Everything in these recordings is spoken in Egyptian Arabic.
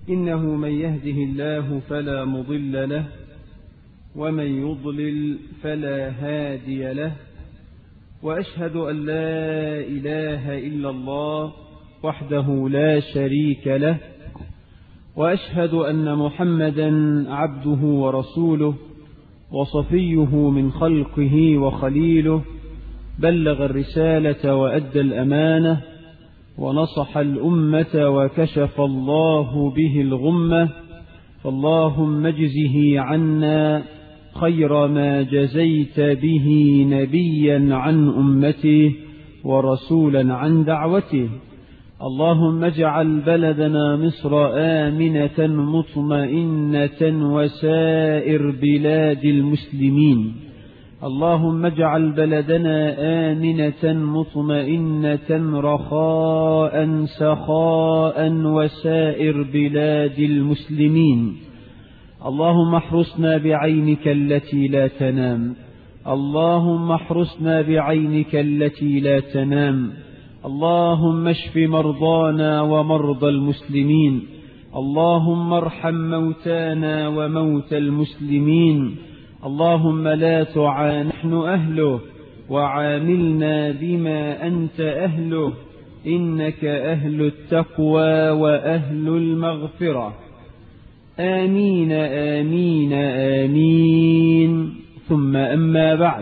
إنه من يهده الله فلا مضل له ومن يضلل فلا هادي له وأشهد أن لا إله إلا الله وحده لا شريك له وأشهد أن محمدا عبده ورسوله وصفيه من خلقه وخليله بلغ الرسالة وأدى الأمانة ونصح الأمة وكشف الله به الغمة فاللهم اجزه عنا خير ما جزيت به نبيا عن أمته ورسولا عن دعوته اللهم اجعل بلدنا مصر آمنة مطمئنة وسائر بلاد المسلمين اللهم اجعل بلدنا آمنة مطمئنة رخاء سخاء وسائر بلاد المسلمين اللهم احرسنا بعينك التي لا تنام اللهم احرسنا بعينك التي لا تنام اللهم اشف مرضانا ومرضى المسلمين اللهم ارحم موتانا وموتى المسلمين اللهم لا تعا نحن أهله وعاملنا بما أنت أهله إنك أهل التقوى وأهل المغفرة آمين آمين آمين ثم أما بعد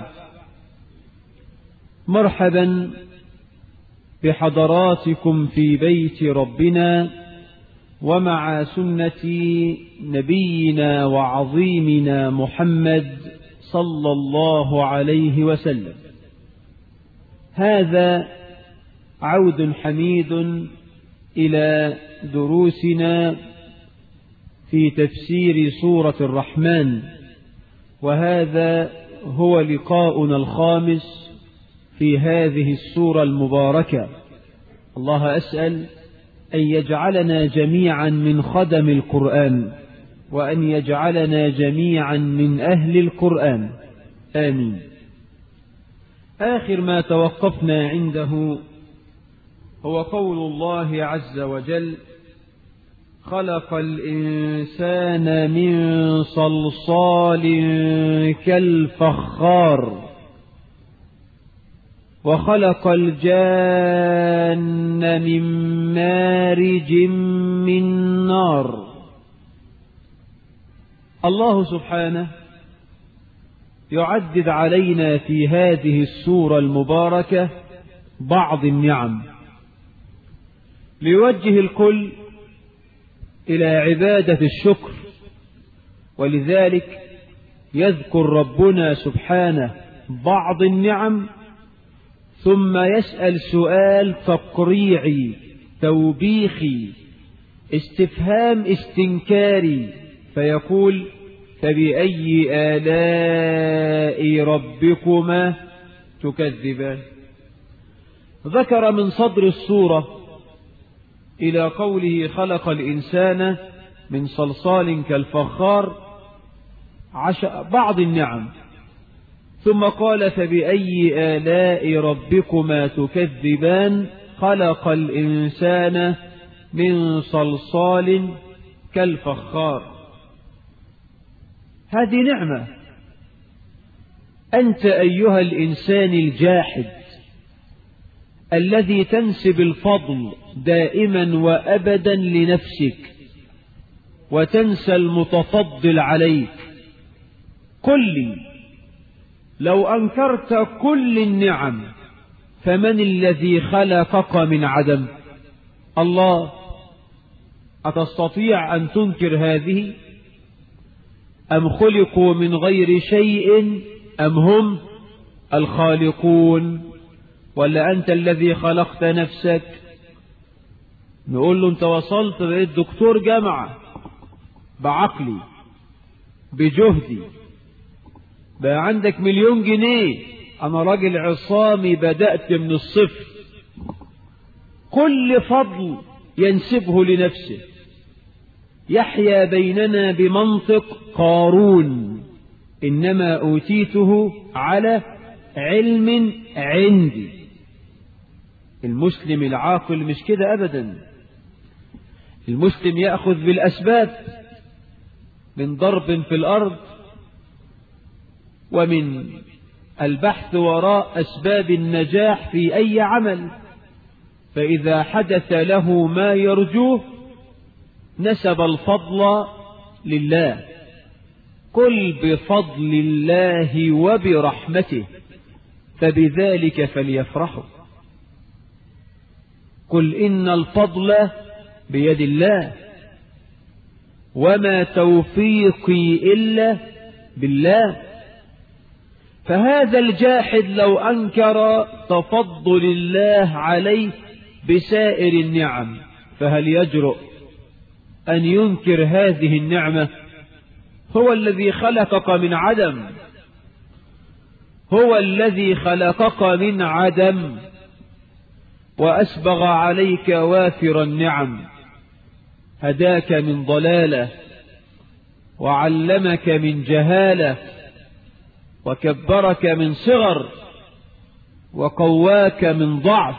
مرحبا بحضراتكم في بيت ربنا ومع سنة نبينا وعظيمنا محمد صلى الله عليه وسلم هذا عود حميد إلى دروسنا في تفسير سورة الرحمن وهذا هو لقاؤنا الخامس في هذه السورة المباركة الله أسأل أن يجعلنا جميعا من خدم القرآن وأن يجعلنا جميعا من أهل القرآن آمين آخر ما توقفنا عنده هو قول الله عز وجل خلق الإنسان من صلصال كالفخار وخلق الجان من مارج من نار الله سبحانه يعدد علينا في هذه السورة المباركة بعض النعم ليوجه الكل إلى عبادة الشكر ولذلك يذكر ربنا سبحانه بعض النعم ثم يسأل سؤال تقريعي توبيخي استفهام استنكاري فيقول فبأي آلاء ربكما تكذبان ذكر من صدر السورة إلى قوله خلق الإنسان من صلصال كالفخار بعض النعم ثم قال فبأي آلاء ربكما تكذبان خلق الإنسان من صلصال كالفخار هذه نعمة أنت أيها الإنسان الجاحد الذي تنسب الفضل دائما وأبدا لنفسك وتنسى المتفضل عليك قل لي لو أنكرت كل النعم فمن الذي خلقك من عدم الله أتستطيع أن تنكر هذه أم خلقوا من غير شيء أم هم الخالقون ولا أنت الذي خلقت نفسك نقول له أنت وصلت بقيت دكتور جامعة بعقلي بجهدي بقى عندك مليون جنيه أنا راجل عصامي بدأت من الصفر كل فضل ينسبه لنفسه يحيا بيننا بمنطق قارون إنما أوتيته على علم عندي المسلم العاقل مش كده أبدا المسلم يأخذ بالأسباب من ضرب في الأرض ومن البحث وراء أسباب النجاح في أي عمل فإذا حدث له ما يرجوه نسب الفضل لله قل بفضل الله وبرحمته فبذلك فليفرحوا قل إن الفضل بيد الله وما توفيقي إلا بالله فهذا الجاحد لو أنكر تفضل الله عليه بسائر النعم فهل يجرؤ أن ينكر هذه النعمة هو الذي خلقك من عدم هو الذي خلقك من عدم وأسبغ عليك وافر النعم هداك من ضلالة وعلمك من جهالة وكبرك من صغر وقواك من ضعف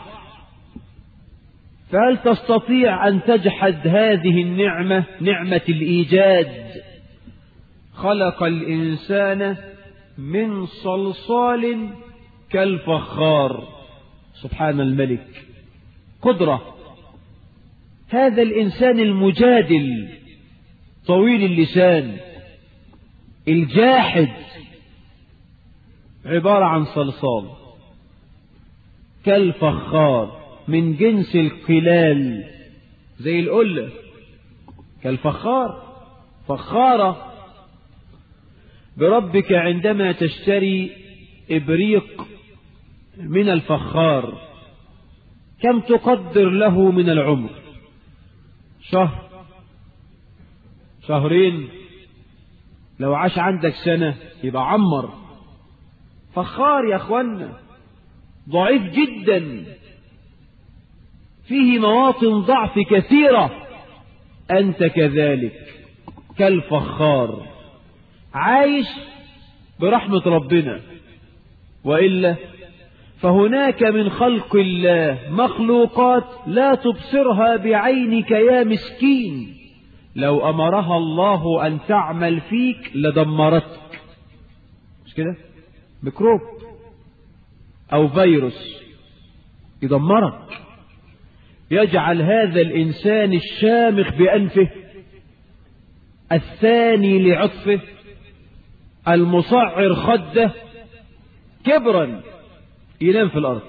فهل تستطيع أن تجحد هذه النعمة نعمة الإيجاد خلق الإنسان من صلصال كالفخار سبحان الملك قدرة هذا الإنسان المجادل طويل اللسان الجاحد عبارة عن صلصال كالفخار من جنس القلال زي القلة كالفخار فخارة بربك عندما تشتري إبريق من الفخار كم تقدر له من العمر شهر شهرين لو عاش عندك سنة يبقى عمر فخار يا اخوانا ضعيف جدا فيه مواطن ضعف كثيرة أنت كذلك كالفخار عايش برحمة ربنا وإلا فهناك من خلق الله مخلوقات لا تبصرها بعينك يا مسكين لو أمرها الله أن تعمل فيك لدمرتك مش كده ميكروب أو فيروس يدمرك يجعل هذا الإنسان الشامخ بأنفه الثاني لعطفه المصعر خده كبرا ينام في الأرض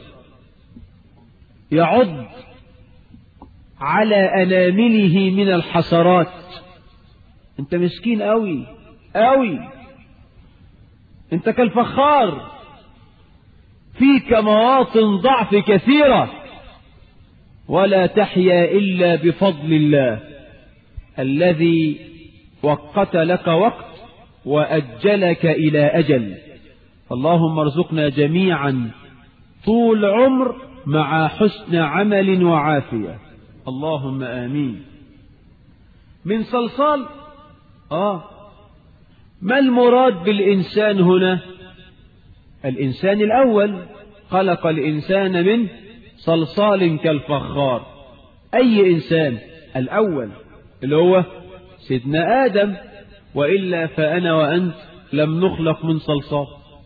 يعض على أنامله من الحسرات انت مسكين قوي قوي انت كالفخار فيك مواطن ضعف كثيرة ولا تحيا إلا بفضل الله الذي وقت لك وقت وأجلك إلى أجل اللهم ارزقنا جميعا طول عمر مع حسن عمل وعافية اللهم آمين من صلصال آه ما المراد بالإنسان هنا الإنسان الأول خلق الإنسان من صلصال كالفخار أي إنسان الأول اللي هو سيدنا آدم وإلا فأنا وأنت لم نخلق من صلصال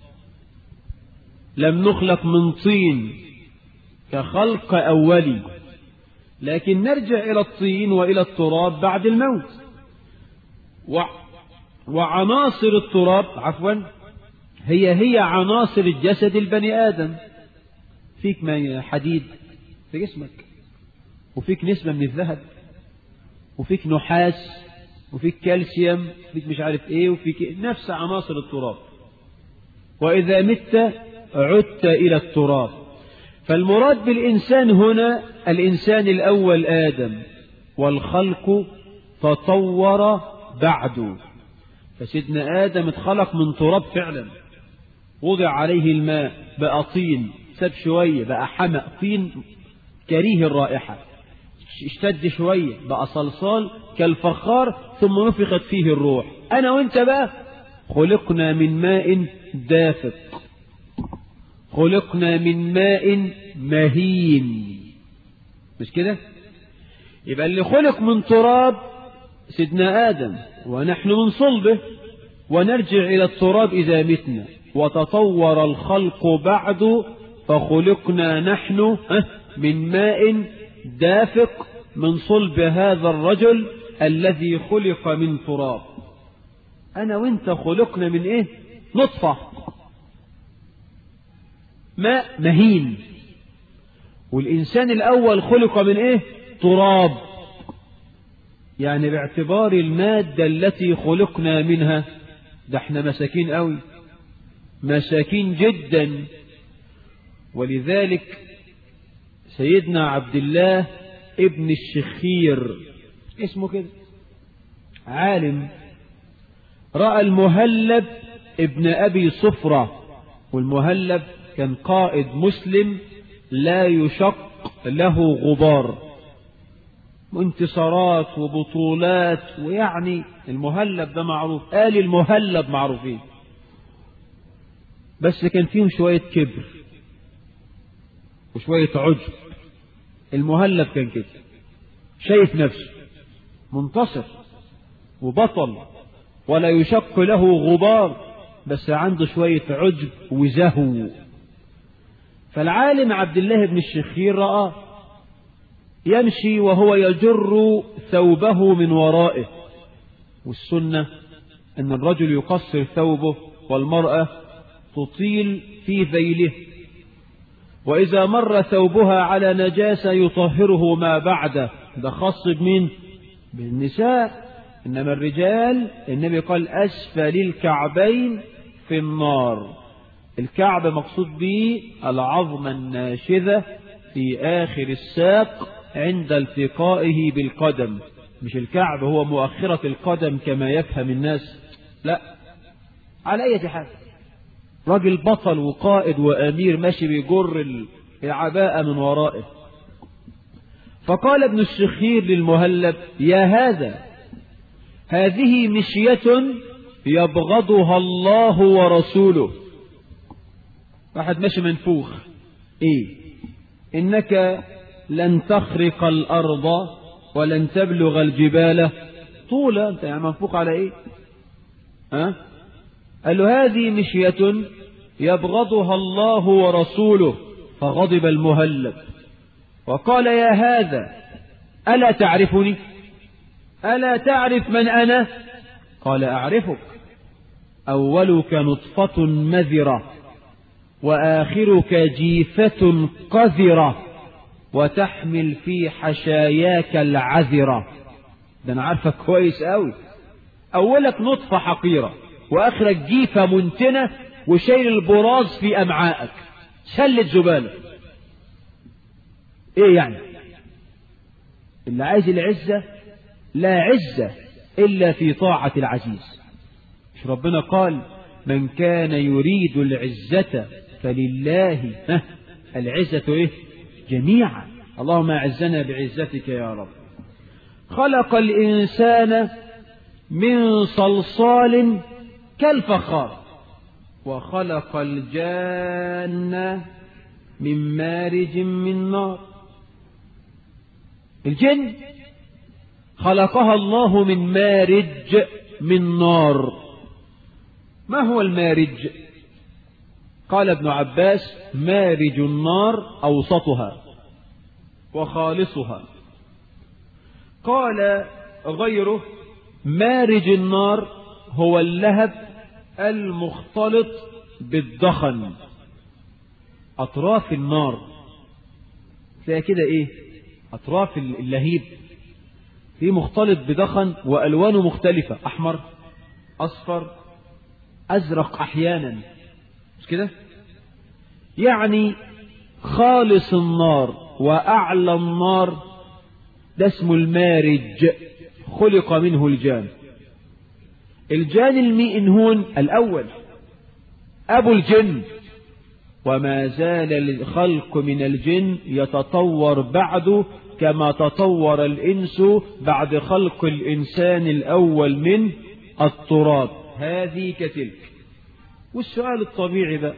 لم نخلق من طين كخلق أولي لكن نرجع إلى الطين وإلى التراب بعد الموت و... وعناصر التراب عفوا هي هي عناصر الجسد البني آدم فيك ما حديد في جسمك وفيك نسبة من الذهب وفيك نحاس وفيك كالسيوم وفيك مش عارف ايه وفيك نفس عناصر التراب وإذا مت عدت إلى التراب فالمراد بالإنسان هنا الإنسان الأول آدم والخلق تطور بعده فسيدنا آدم اتخلق من تراب فعلا وضع عليه الماء بقى طين ساب شوية بقى حمأ طين كريه الرائحة اشتد شوية بقى صلصال كالفخار ثم نفخت فيه الروح أنا وانت بقى خلقنا من ماء دافق خلقنا من ماء مهين مش كده يبقى اللي خلق من تراب سيدنا آدم ونحن من صلبه ونرجع إلى التراب إذا متنا وتطور الخلق بعد فخلقنا نحن من ماء دافق من صلب هذا الرجل الذي خلق من تراب أنا وإنت خلقنا من إيه نطفة ماء مهين والإنسان الأول خلق من إيه تراب يعني باعتبار المادة التي خلقنا منها ده احنا مساكين قوي مساكين جدا ولذلك سيدنا عبد الله ابن الشخير اسمه كده عالم رأى المهلب ابن أبي صفرة والمهلب كان قائد مسلم لا يشق له غبار وانتصارات وبطولات ويعني المهلب ده معروف آل المهلب معروفين بس كان فيهم شوية كبر وشوية عجب المهلب كان كده شايف نفسه منتصر وبطل ولا يشق له غبار بس عنده شوية عجب وزهو فالعالم عبد الله بن الشخير رآه يمشي وهو يجر ثوبه من ورائه والسنة أن الرجل يقصر ثوبه والمرأة تطيل في ذيله وإذا مر ثوبها على نجاسة يطهره ما بعده ده خاص بمين بالنساء إنما الرجال النبي قال أسفل الكعبين في النار الكعب مقصود به العظمة الناشذة في آخر الساق عند التقائه بالقدم مش الكعب هو مؤخرة القدم كما يفهم الناس لا على أي حال راجل بطل وقائد وأمير ماشي بيجر العباءة من ورائه فقال ابن الشخير للمهلب يا هذا هذه مشية يبغضها الله ورسوله واحد ماشي منفوخ ايه انك لن تخرق الارض ولن تبلغ الجبال طولا انت يعني منفوخ على ايه ها أه؟ قال له هذه مشية يبغضها الله ورسوله فغضب المهلب وقال يا هذا ألا تعرفني ألا تعرف من أنا قال أعرفك أولك نطفة مذرة وآخرك جيفة قذرة وتحمل في حشاياك العذرة ده أنا عارفك كويس أوي أولك نطفة حقيرة وآخرك جيفة منتنة وشيل البراز في أمعائك شلة زبالة إيه يعني اللي عايز العزة لا عزة إلا في طاعة العزيز مش ربنا قال من كان يريد العزة فلله العزة إيه جميعا اللهم أعزنا بعزتك يا رب خلق الإنسان من صلصال كالفخار وخلق الجان من مارج من نار الجن خلقها الله من مارج من نار ما هو المارج قال ابن عباس مارج النار أوسطها وخالصها قال غيره مارج النار هو اللهب المختلط بالدخن أطراف النار تلاقي كده إيه أطراف اللهيب في مختلط بدخن وألوانه مختلفة أحمر أصفر أزرق أحيانا مش كده يعني خالص النار وأعلى النار ده اسمه المارج خلق منه الجان الجان المئنهون الأول أبو الجن وما زال الخلق من الجن يتطور بعده كما تطور الإنس بعد خلق الإنسان الأول من التراب هذه كتلك والسؤال الطبيعي بقى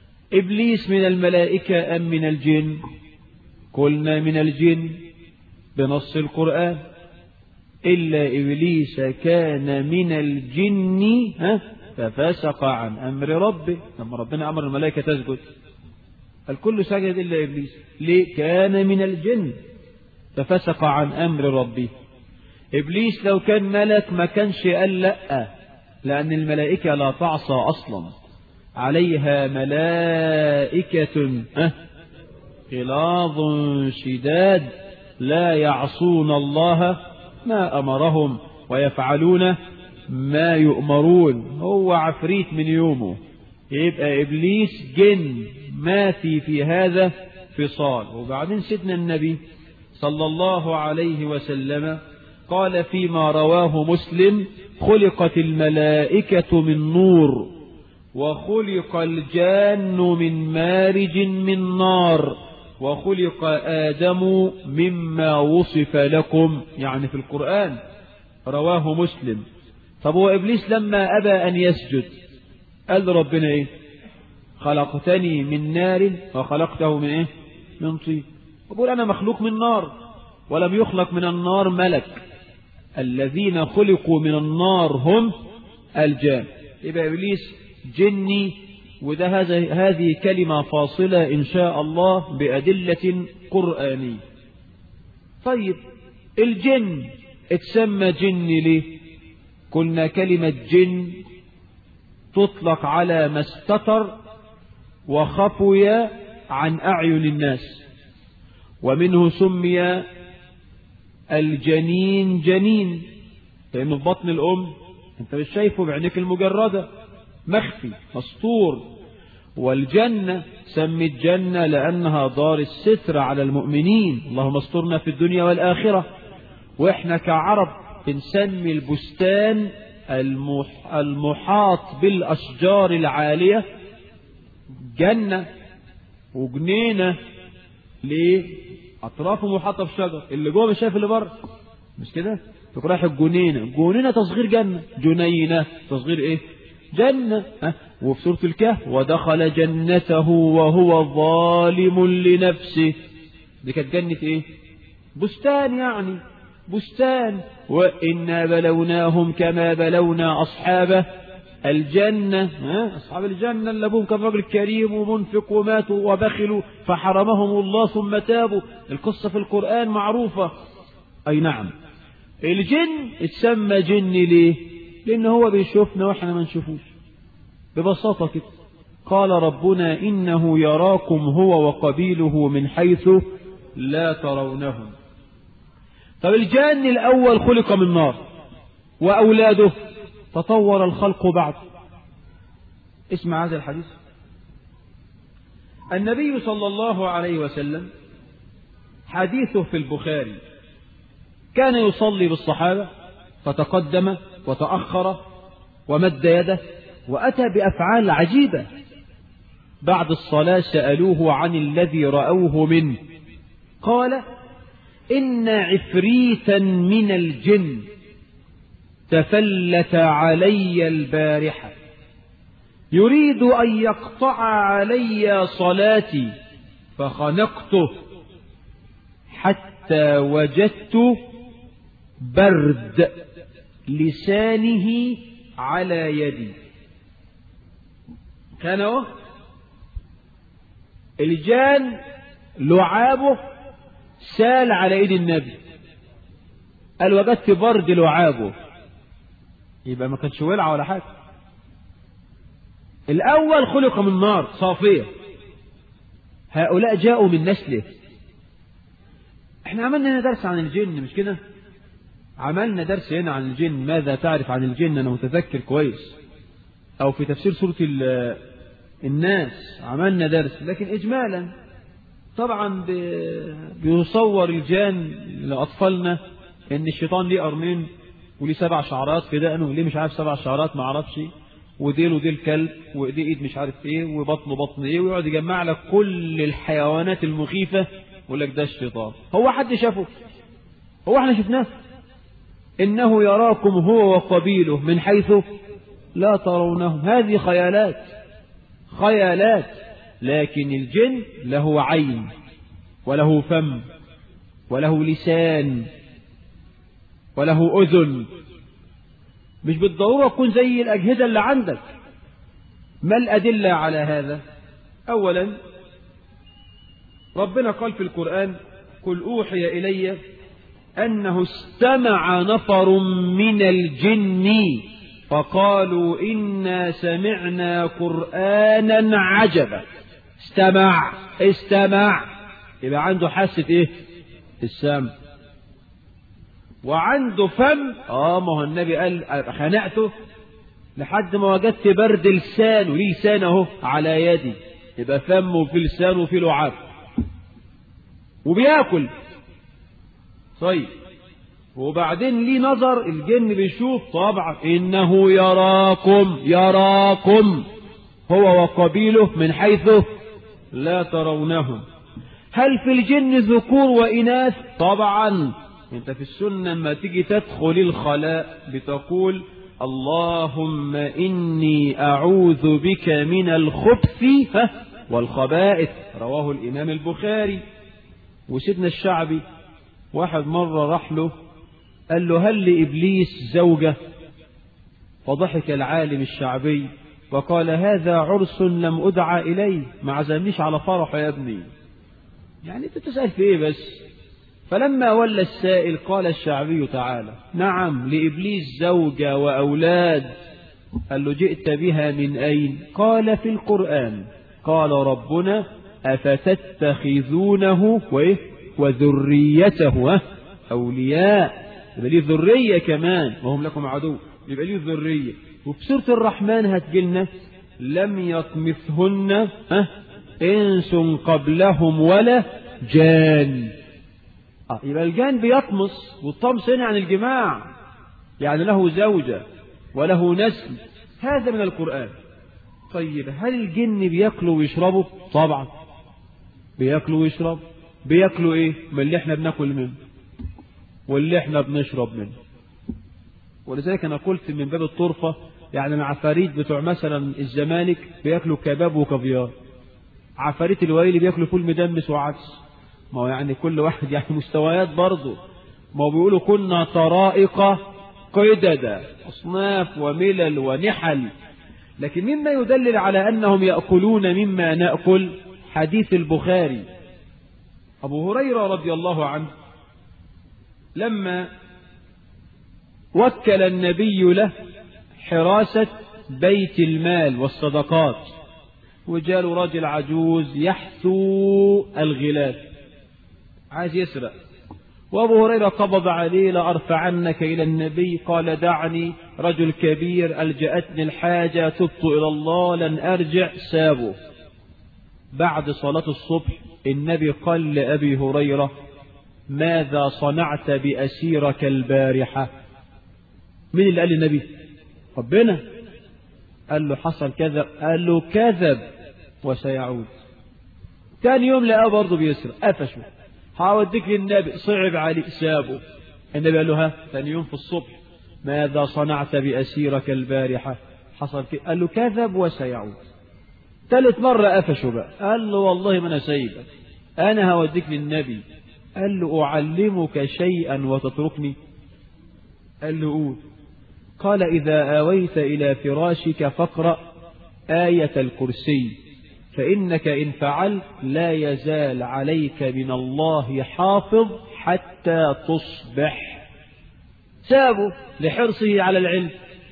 إبليس من الملائكة أم من الجن قلنا من الجن بنص القرآن إلا إبليس كان من الجن ها ففسق عن أمر ربه لما ربنا أمر الملائكة تسجد الكل سجد إلا إبليس ليه كان من الجن ففسق عن أمر ربه إبليس لو كان ملك ما كانش قال لأ لأن الملائكة لا تعصى أصلا عليها ملائكة غلاظ شداد لا يعصون الله ما أمرهم ويفعلون ما يؤمرون هو عفريت من يومه يبقى إبليس جن ما في في هذا فصال وبعدين سيدنا النبي صلى الله عليه وسلم قال فيما رواه مسلم خلقت الملائكة من نور وخلق الجان من مارج من نار وخلق آدم مما وصف لكم يعني في القرآن رواه مسلم طب هو إبليس لما أبى أن يسجد قال ربنا إيه خلقتني من نار وخلقته من إيه من طين يقول أنا مخلوق من نار ولم يخلق من النار ملك الذين خلقوا من النار هم الجان يبقى إبليس جني وده هذا هذه كلمة فاصلة إن شاء الله بأدلة قرآنية طيب الجن اتسمى جن ليه قلنا كلمة جن تطلق على ما استتر وخفي عن أعين الناس ومنه سمي الجنين جنين لأنه في بطن الأم أنت مش شايفه بعينك المجردة مخفي مسطور والجنة سمت جنة لأنها دار الستر على المؤمنين اللهم استرنا في الدنيا والآخرة وإحنا كعرب بنسمي البستان المحاط بالأشجار العالية جنة وجنينة ليه أطرافه محاطة بشجر اللي جوه مش شايف اللي بره مش كده تروح رايح الجنينة جنينة تصغير جنة جنينة تصغير ايه جنة ها وفي سورة الكهف ودخل جنته وهو ظالم لنفسه دي كانت جنة ايه بستان يعني بستان وإنا بلوناهم كما بلونا أصحاب الجنة ها أصحاب الجنة اللي أبوهم كان راجل كريم ومنفق وماتوا وبخلوا فحرمهم الله ثم تابوا القصة في القرآن معروفة أي نعم الجن اتسمى جن ليه لأن هو بيشوفنا وإحنا ما نشوفوش ببساطة كده قال ربنا إنه يراكم هو وقبيله من حيث لا ترونهم طب الجان الأول خلق من نار وأولاده تطور الخلق بعد اسمع هذا الحديث النبي صلى الله عليه وسلم حديثه في البخاري كان يصلي بالصحابة فتقدم وتأخر ومد يده وأتى بأفعال عجيبة بعد الصلاة سألوه عن الذي رأوه منه قال إن عفريتا من الجن تفلت علي البارحة يريد أن يقطع علي صلاتي فخنقته حتى وجدت برد لسانه على يدي كان هو الجان لعابه سال على ايد النبي قال وجدت برد لعابه يبقى ما كانش ولع ولا حاجه الاول خلق من نار صافيه هؤلاء جاءوا من نسله احنا عملنا هنا درس عن الجن مش كده عملنا درس هنا عن الجن ماذا تعرف عن الجن انا متذكر كويس او في تفسير سورة الناس عملنا درس لكن اجمالا طبعا بيصور الجان لاطفالنا ان الشيطان ليه قرنين وليه سبع شعرات في دقنه وليه مش عارف سبع شعرات ما اعرفش وديله ديل كلب وايديه ايد مش عارف ايه وبطنه بطن ايه ويقعد يجمع لك كل الحيوانات المخيفة يقول لك ده الشيطان هو حد شافه هو احنا شفناه إنه يراكم هو وقبيله من حيث لا ترونهم هذه خيالات خيالات لكن الجن له عين وله فم وله لسان وله أذن مش بالضرورة تكون زي الأجهزة اللي عندك ما الأدلة على هذا أولا ربنا قال في القرآن قل أوحي إلي أنه استمع نفر من الجن فقالوا إنا سمعنا قرآنا عجبا استمع استمع يبقى عنده حاسة ايه السمع وعنده فم اه ما هو النبي قال خنقته لحد ما وجدت برد لسان وليه لسان اهو على يدي يبقى فم وفي لسان وفي لعاب وبياكل طيب وبعدين ليه نظر الجن بيشوف طبعا انه يراكم يراكم هو وقبيله من حيث لا ترونهم هل في الجن ذكور وإناث طبعا انت في السنة لما تيجي تدخل الخلاء بتقول اللهم إني أعوذ بك من الخبث والخبائث رواه الإمام البخاري وسيدنا الشعبي واحد مرة راح له قال له هل لإبليس زوجة فضحك العالم الشعبي وقال هذا عرس لم أدعى إليه ما عزمنيش على فرح يا ابني يعني انت تسأل في ايه بس فلما ولى السائل قال الشعبي تعالى نعم لإبليس زوجة وأولاد قال له جئت بها من أين قال في القرآن قال ربنا أفتتخذونه وإيه وذريته أولياء يبقى ليه ذرية كمان وهم لكم عدو يبقى ليه ذرية وفي سورة الرحمن هتجلنا لم يطمثهن إنس قبلهم ولا جان آه يبقى الجان بيطمس والطمس هنا عن الجماع يعني له زوجة وله نسل هذا من القرآن طيب هل الجن بياكلوا ويشربوا طبعا بياكلوا ويشربوا بياكلوا ايه من اللي احنا بناكل منه واللي احنا بنشرب منه ولذلك انا قلت من باب الطرفة يعني العفاريت بتوع مثلا الزمالك بياكلوا كباب وكافيار عفاريت الويلي بياكلوا فول مدمس وعدس ما هو يعني كل واحد يعني مستويات برضه ما هو بيقولوا كنا طرائق قددا أصناف وملل ونحل لكن مما يدلل على أنهم يأكلون مما نأكل حديث البخاري أبو هريرة رضي الله عنه لما وكل النبي له حراسة بيت المال والصدقات وجاله راجل عجوز يحثو الغلاف عايز يسرق وابو هريره قبض عليه لارفعنك الى النبي قال دعني رجل كبير الجاتني الحاجه تبت الى الله لن ارجع سابه بعد صلاه الصبح النبي قال لابي هريره ماذا صنعت باسيرك البارحه مين اللي قال للنبي ربنا قال له حصل كذا قال له كذب وسيعود تاني يوم لقاه برضه بيسرق قفشه هوديك للنبي صعب عليه سابه النبي قال له ها ثاني يوم في الصبح ماذا صنعت بأسيرك البارحة حصل كده قال له كذب وسيعود ثالث مرة قفشه بقى قال له والله ما أنا سايبك أنا هوديك للنبي قال له أعلمك شيئا وتتركني قال له قول قال إذا آويت إلى فراشك فاقرأ آية الكرسي فإنك إن فعلت لا يزال عليك من الله حافظ حتى تصبح سابه لحرصه على العلم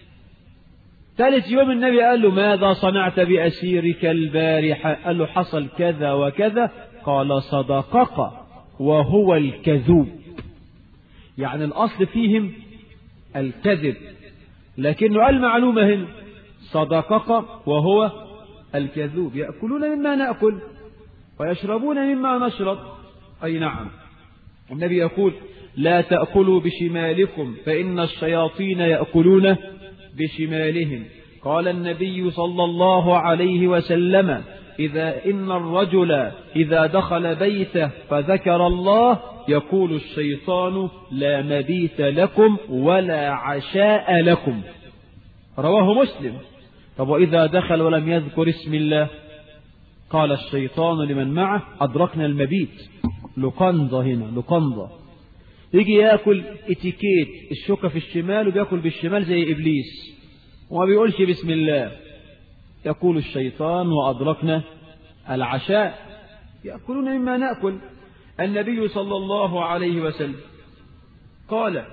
ثالث يوم النبي قال له ماذا صنعت بأسيرك البارحة قال له حصل كذا وكذا قال صدقك وهو الكذوب يعني الأصل فيهم الكذب لكنه قال معلومة هنا صدقك وهو الكذوب يأكلون مما نأكل ويشربون مما نشرب أي نعم النبي يقول لا تأكلوا بشمالكم فإن الشياطين يأكلون بشمالهم قال النبي صلى الله عليه وسلم إذا إن الرجل إذا دخل بيته فذكر الله يقول الشيطان لا مبيت لكم ولا عشاء لكم رواه مسلم طب وإذا دخل ولم يذكر اسم الله قال الشيطان لمن معه أدركنا المبيت لقنضة هنا لقنضة يجي ياكل اتيكيت الشوكة في الشمال وبياكل بالشمال زي إبليس وما بيقولش بسم الله يقول الشيطان وأدركنا العشاء يأكلون مما نأكل النبي صلى الله عليه وسلم قال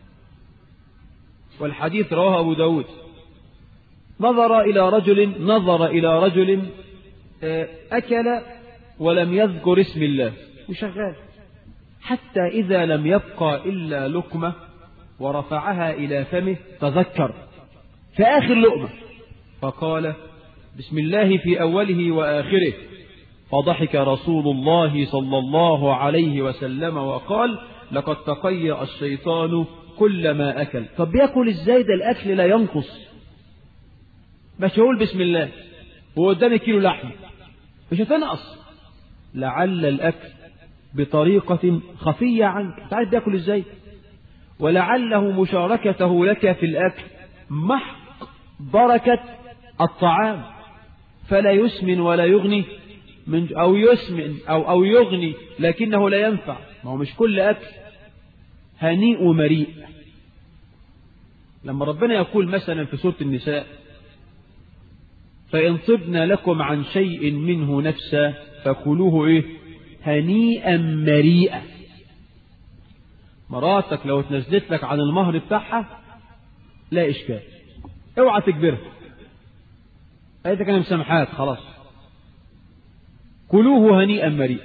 والحديث رواه أبو داود نظر إلى رجل نظر إلى رجل أكل ولم يذكر اسم الله وشغال حتى إذا لم يبقى إلا لقمة ورفعها إلى فمه تذكر في آخر لقمة فقال بسم الله في أوله وآخره فضحك رسول الله صلى الله عليه وسلم وقال لقد تقيأ الشيطان كل ما أكل طب بياكل ازاي ده الأكل لا ينقص مش هقول بسم الله هو قدامي كيلو لحم مش هتنقص لعل الأكل بطريقة خفية عنك انت عارف بياكل ازاي ولعله مشاركته لك في الأكل محق بركة الطعام فلا يسمن ولا يغني من أو يسمن أو أو يغني لكنه لا ينفع ما هو مش كل أكل هنيء ومريء لما ربنا يقول مثلا في سورة النساء فإن طبن لكم عن شيء منه نفسا فكلوه إيه هنيئا مريئا مراتك لو اتنزلت لك عن المهر بتاعها لا إشكال اوعى تجبرها قالت لك أنا مسامحاك خلاص كلوه هنيئا مريئا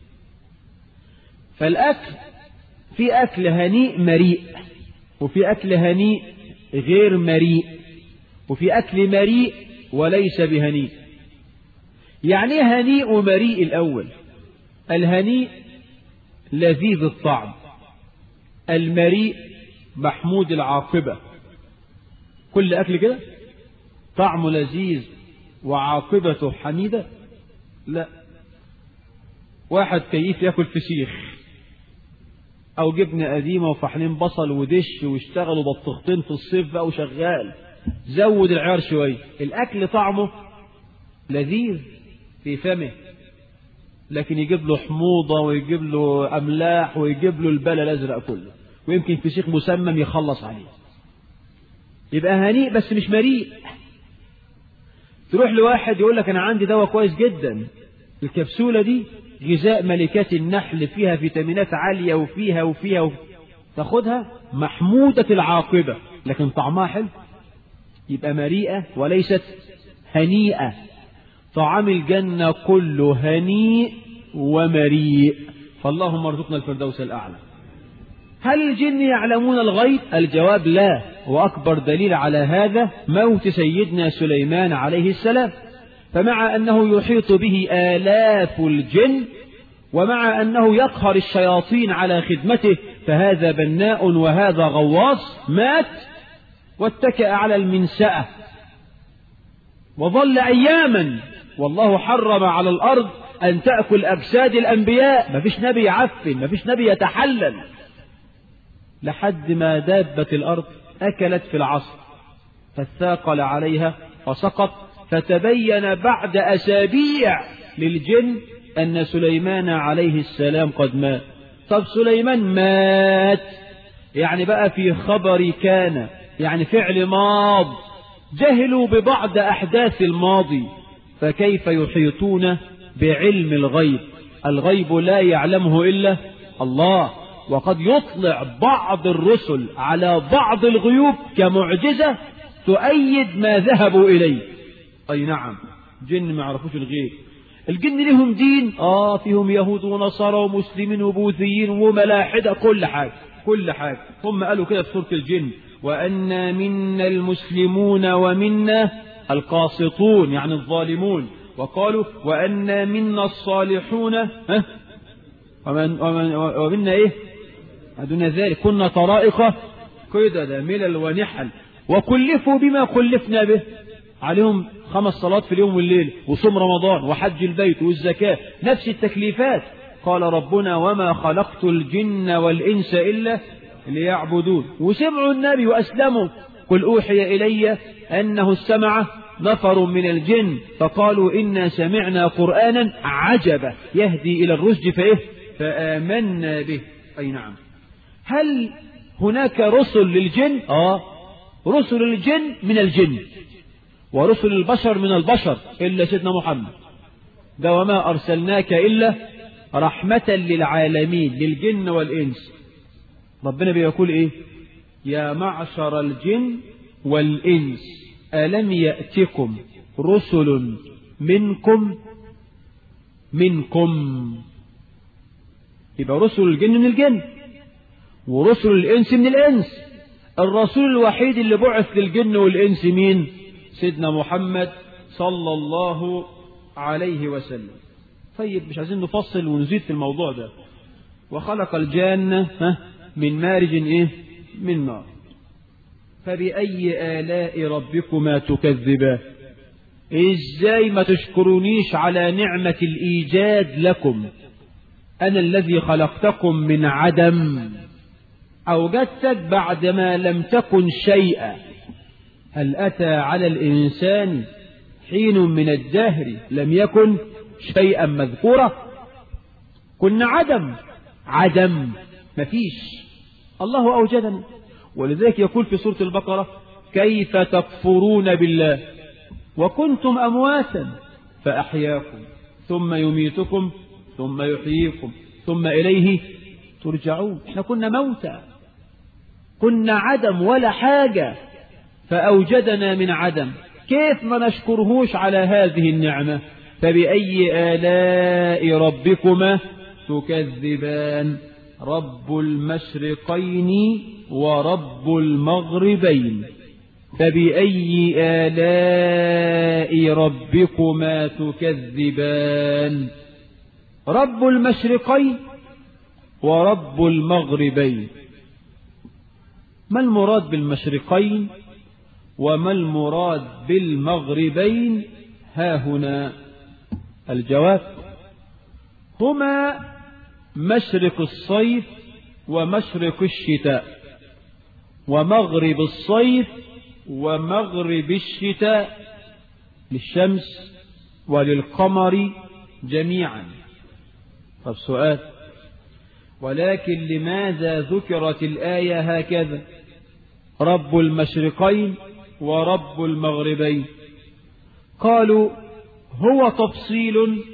فالأكل في أكل هنيء مريء وفي أكل هنيء غير مريء وفي أكل مريء وليس بهنيء يعني ايه هنيء ومريء الأول الهنيء لذيذ الطعم المريء محمود العاقبة كل أكل كده طعمه لذيذ وعاقبته حميدة لا واحد كيف ياكل فسيخ او جبنه قديمه وفحلين بصل ودش واشتغلوا بطختين في الصيف بقى وشغال زود العيار شويه الاكل طعمه لذيذ في فمه لكن يجيب له حموضه ويجيب له املاح ويجيب له البلا الازرق كله ويمكن فسيخ مسمم يخلص عليه يبقى هنيء بس مش مريء تروح لواحد يقول لك انا عندي دواء كويس جدا الكبسولة دي غذاء ملكات النحل فيها فيتامينات عالية وفيها وفيها, وفيها تاخدها محمودة العاقبة لكن طعمها حلو يبقى مريئة وليست هنيئة طعام الجنة كله هنيء ومريء فاللهم ارزقنا الفردوس الأعلى هل الجن يعلمون الغيب الجواب لا وأكبر دليل على هذا موت سيدنا سليمان عليه السلام فمع أنه يحيط به آلاف الجن ومع أنه يقهر الشياطين على خدمته فهذا بناء وهذا غواص مات واتكأ على المنسأة وظل أياما والله حرم على الأرض أن تأكل أجساد الأنبياء ما فيش نبي يعفن ما فيش نبي يتحلل لحد ما دابة الأرض أكلت في العصر فاثاقل عليها فسقط فتبين بعد أسابيع للجن أن سليمان عليه السلام قد مات طب سليمان مات يعني بقى في خبر كان يعني فعل ماض جهلوا ببعض أحداث الماضي فكيف يحيطون بعلم الغيب الغيب لا يعلمه إلا الله وقد يطلع بعض الرسل على بعض الغيوب كمعجزة تؤيد ما ذهبوا إليه أي نعم جن ما يعرفوش الغيب الجن لهم دين آه فيهم يهود ونصارى ومسلمين وبوذيين وملاحدة كل حاجة كل حاجة هم قالوا كده في سورة الجن وأنا منا المسلمون ومنا القاسطون يعني الظالمون وقالوا وأنا منا الصالحون ها ومن ومن ومنا إيه دون ذلك كنا طرائق قدد ملل ونحل وكلفوا بما كلفنا به عليهم خمس صلوات في اليوم والليل وصوم رمضان وحج البيت والزكاة نفس التكليفات قال ربنا وما خلقت الجن والإنس إلا ليعبدون وسمعوا النبي وأسلموا قل أوحي إلي أنه استمع نفر من الجن فقالوا إنا سمعنا قرآنا عجبا يهدي إلى الرشد فإيه فآمنا به أي نعم هل هناك رسل للجن آه رسل الجن من الجن ورسل البشر من البشر إلا سيدنا محمد ده وما أرسلناك إلا رحمة للعالمين للجن والإنس ربنا بيقول إيه يا معشر الجن والإنس ألم يأتكم رسل منكم منكم يبقى رسل الجن من الجن ورسل الإنس من الإنس الرسول الوحيد اللي بعث للجن والإنس مين سيدنا محمد صلى الله عليه وسلم طيب مش عايزين نفصل ونزيد في الموضوع ده وخلق الجنة ها من مارج ايه من نار فبأي آلاء ربكما تكذبان ازاي ما تشكرونيش على نعمة الإيجاد لكم أنا الذي خلقتكم من عدم أوجدتك بعدما لم تكن شيئا هل أتى على الإنسان حين من الدهر لم يكن شيئا مذكورا كنا عدم عدم مفيش الله أوجدنا ولذلك يقول في سورة البقرة كيف تكفرون بالله وكنتم أمواتا فأحياكم ثم يميتكم ثم يحييكم ثم إليه ترجعون احنا كنا موتى كنا عدم ولا حاجة فأوجدنا من عدم كيف ما نشكرهوش على هذه النعمة فبأي آلاء ربكما تكذبان رب المشرقين ورب المغربين فبأي آلاء ربكما تكذبان رب المشرقين ورب المغربين ما المراد بالمشرقين وما المراد بالمغربين ها هنا الجواب هما مشرق الصيف ومشرق الشتاء ومغرب الصيف ومغرب الشتاء للشمس وللقمر جميعا طب سؤال ولكن لماذا ذكرت الآية هكذا رب المشرقين ورب المغربين قالوا هو تفصيل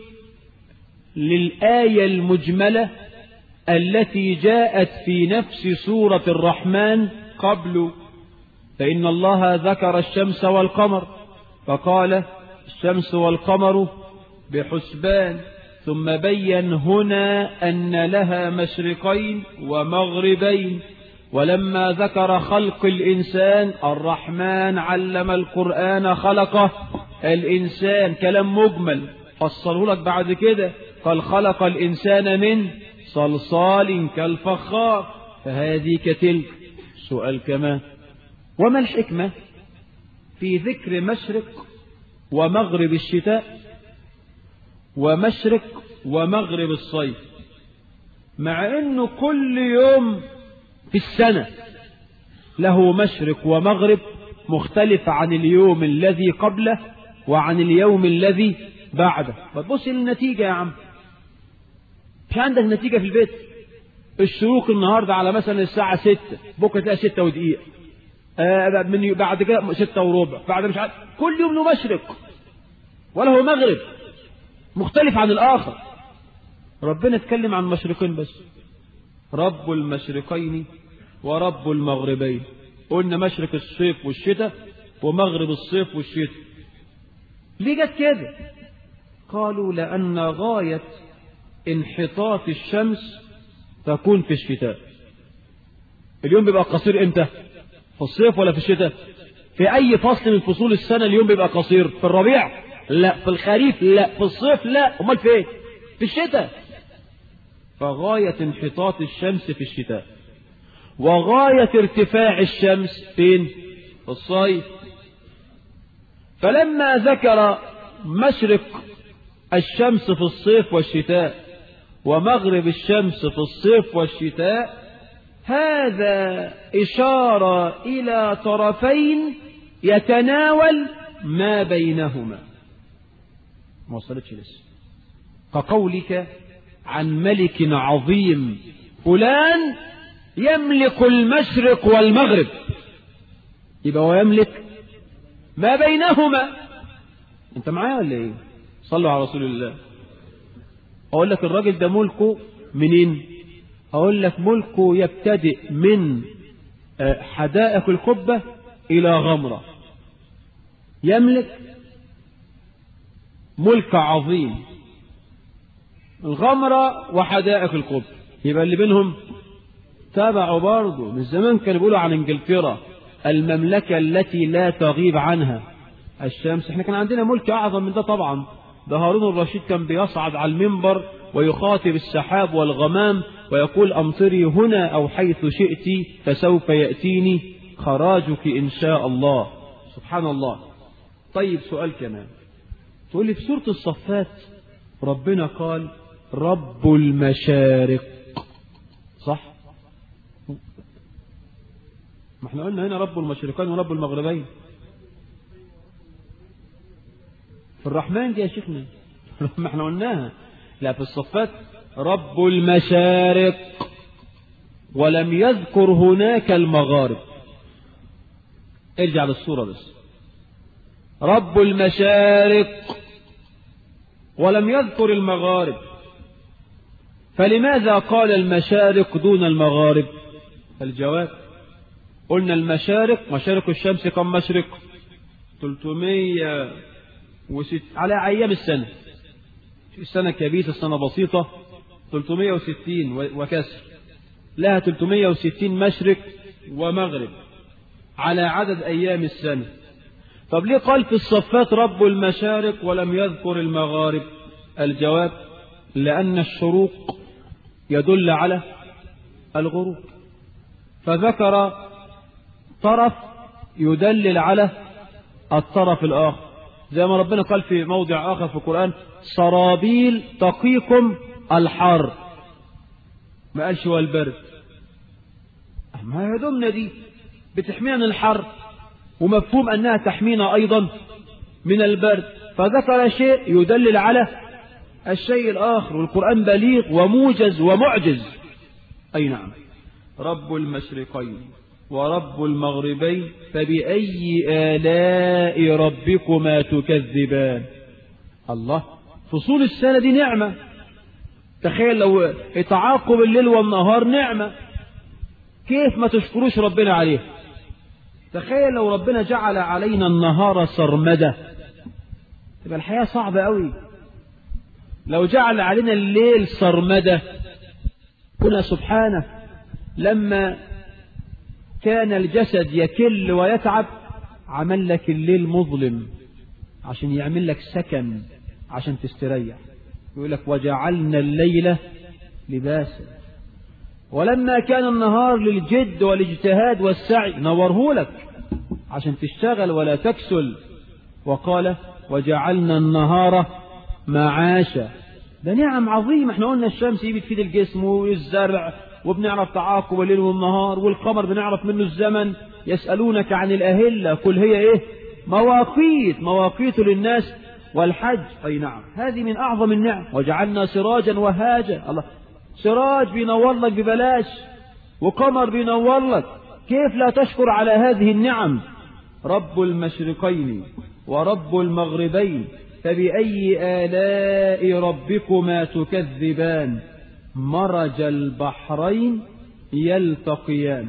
للآية المجملة التي جاءت في نفس سورة الرحمن قبل فإن الله ذكر الشمس والقمر فقال الشمس والقمر بحسبان ثم بين هنا أن لها مشرقين ومغربين ولما ذكر خلق الإنسان الرحمن علم القرآن خلقه الإنسان كلام مجمل فصله لك بعد كده قال خلق الإنسان من صلصال كالفخار فهذه كتلك سؤال كمان وما الحكمة في ذكر مشرق ومغرب الشتاء ومشرق ومغرب الصيف مع انه كل يوم في السنة له مشرق ومغرب مختلف عن اليوم الذي قبله وعن اليوم الذي بعده فتبص للنتيجة يا عم مش عندك نتيجة في البيت الشروق النهاردة على مثلا الساعة ستة بكرة تلاقي ستة ودقيقة آه من بعد كده ستة وربع بعد مش عارف كل يوم له مشرق وله مغرب مختلف عن الآخر ربنا اتكلم عن مشرقين بس رب المشرقين ورب المغربين قلنا مشرق الصيف والشتاء ومغرب الصيف والشتاء ليه جت كده قالوا لأن غاية انحطاط الشمس تكون في الشتاء اليوم بيبقى قصير امتى في الصيف ولا في الشتاء في اي فصل من فصول السنة اليوم بيبقى قصير في الربيع لا في الخريف لا في الصيف لا امال في ايه في الشتاء فغاية انحطاط الشمس في الشتاء وغاية ارتفاع الشمس فين في الصيف فلما ذكر مشرق الشمس في الصيف والشتاء ومغرب الشمس في الصيف والشتاء هذا إشارة إلى طرفين يتناول ما بينهما ما وصلتش لسه كقولك عن ملك عظيم فلان يملك المشرق والمغرب يبقى هو يملك ما بينهما انت معايا ولا ايه صلوا على رسول الله اقول لك الراجل ده ملكه منين اقول لك ملكه يبتدئ من حدائق القبة الى غمرة يملك ملك عظيم الغمرة وحدائق القبة يبقى اللي بينهم تابعوا برضه من زمان كانوا بيقولوا عن انجلترا المملكة التي لا تغيب عنها الشمس احنا كان عندنا ملك اعظم من ده طبعا ده هارون الرشيد كان بيصعد على المنبر ويخاطب السحاب والغمام ويقول امطري هنا او حيث شئت فسوف يأتيني خراجك ان شاء الله سبحان الله طيب سؤال كمان تقول لي في سورة الصفات ربنا قال رب المشارق صح ما احنا قلنا هنا رب المشرقين ورب المغربين في الرحمن دي يا شيخنا ما احنا قلناها لا في الصفات رب المشارق ولم يذكر هناك المغارب ارجع للصورة بس رب المشارق ولم يذكر المغارب فلماذا قال المشارق دون المغارب الجواب قلنا المشارق مشارق الشمس كم مشرق 306 على أيام السنة السنة كبيسة السنة بسيطة 360 وكسر لها 360 مشرق ومغرب على عدد أيام السنة طب ليه قال في الصفات رب المشارق ولم يذكر المغارب الجواب لأن الشروق يدل على الغروب فذكر طرف يدلل على الطرف الآخر زي ما ربنا قال في موضع آخر في القرآن سرابيل تقيكم الحر ما قالش هو البرد ما هدومنا دي بتحمينا من الحر ومفهوم أنها تحمينا أيضا من البرد فذكر شيء يدلل على الشيء الآخر والقرآن بليغ وموجز ومعجز أي نعم رب المشرقين ورب المغربين فبأي آلاء ربكما تكذبان الله فصول السنة دي نعمة تخيل لو تعاقب الليل والنهار نعمة كيف ما تشكروش ربنا عليه تخيل لو ربنا جعل علينا النهار سرمدة تبقى الحياة صعبة قوي لو جعل علينا الليل سرمدة كنا سبحانه لما كان الجسد يكل ويتعب عمل لك الليل مظلم عشان يعمل لك سكن عشان تستريح يقول لك وجعلنا الليل لباسا ولما كان النهار للجد والاجتهاد والسعي نوره لك عشان تشتغل ولا تكسل وقال وجعلنا النهار معاشا ده نعم عظيمة احنا قلنا الشمس دي بتفيد الجسم والزرع وبنعرف تعاقب الليل والنهار والقمر بنعرف منه الزمن يسألونك عن الأهلة كل هي ايه مواقيت مواقيت للناس والحج أي نعم هذه من أعظم النعم وجعلنا سراجا وهاجا الله سراج بينور لك ببلاش وقمر بينور لك كيف لا تشكر على هذه النعم رب المشرقين ورب المغربين فبأي آلاء ربكما تكذبان مرج البحرين يلتقيان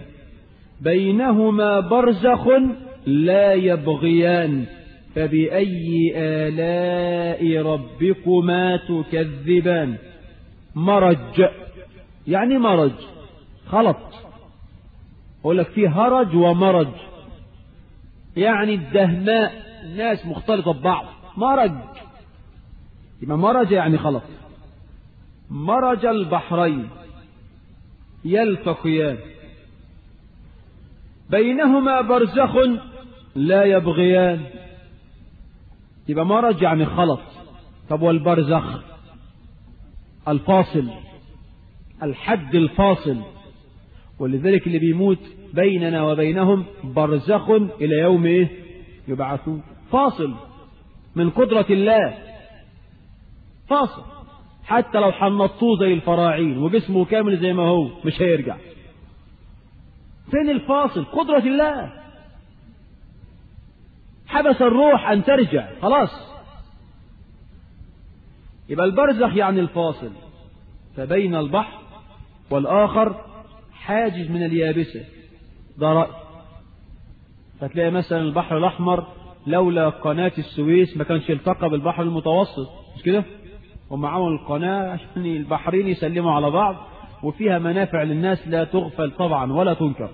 بينهما برزخ لا يبغيان فبأي آلاء ربكما تكذبان مرج يعني مرج خلط أقول لك فيه هرج ومرج يعني الدهماء ناس مختلطة ببعض مرج يبقى مرج يعني خلط مرج البحرين يلتقيان بينهما برزخ لا يبغيان يبقى مرج يعني خلط طب والبرزخ الفاصل الحد الفاصل ولذلك اللي بيموت بيننا وبينهم برزخ إلى يوم إيه يبعثون فاصل من قدرة الله فاصل حتى لو حنطوه زي الفراعين وجسمه كامل زي ما هو مش هيرجع فين الفاصل قدرة الله حبس الروح أن ترجع خلاص يبقى البرزخ يعني الفاصل فبين البحر والآخر حاجز من اليابسة ده رأي فتلاقي مثلا البحر الأحمر لولا قناة السويس ما كانش التقى بالبحر المتوسط مش كده هم عملوا القناة عشان البحرين يسلموا على بعض وفيها منافع للناس لا تغفل طبعا ولا تنكر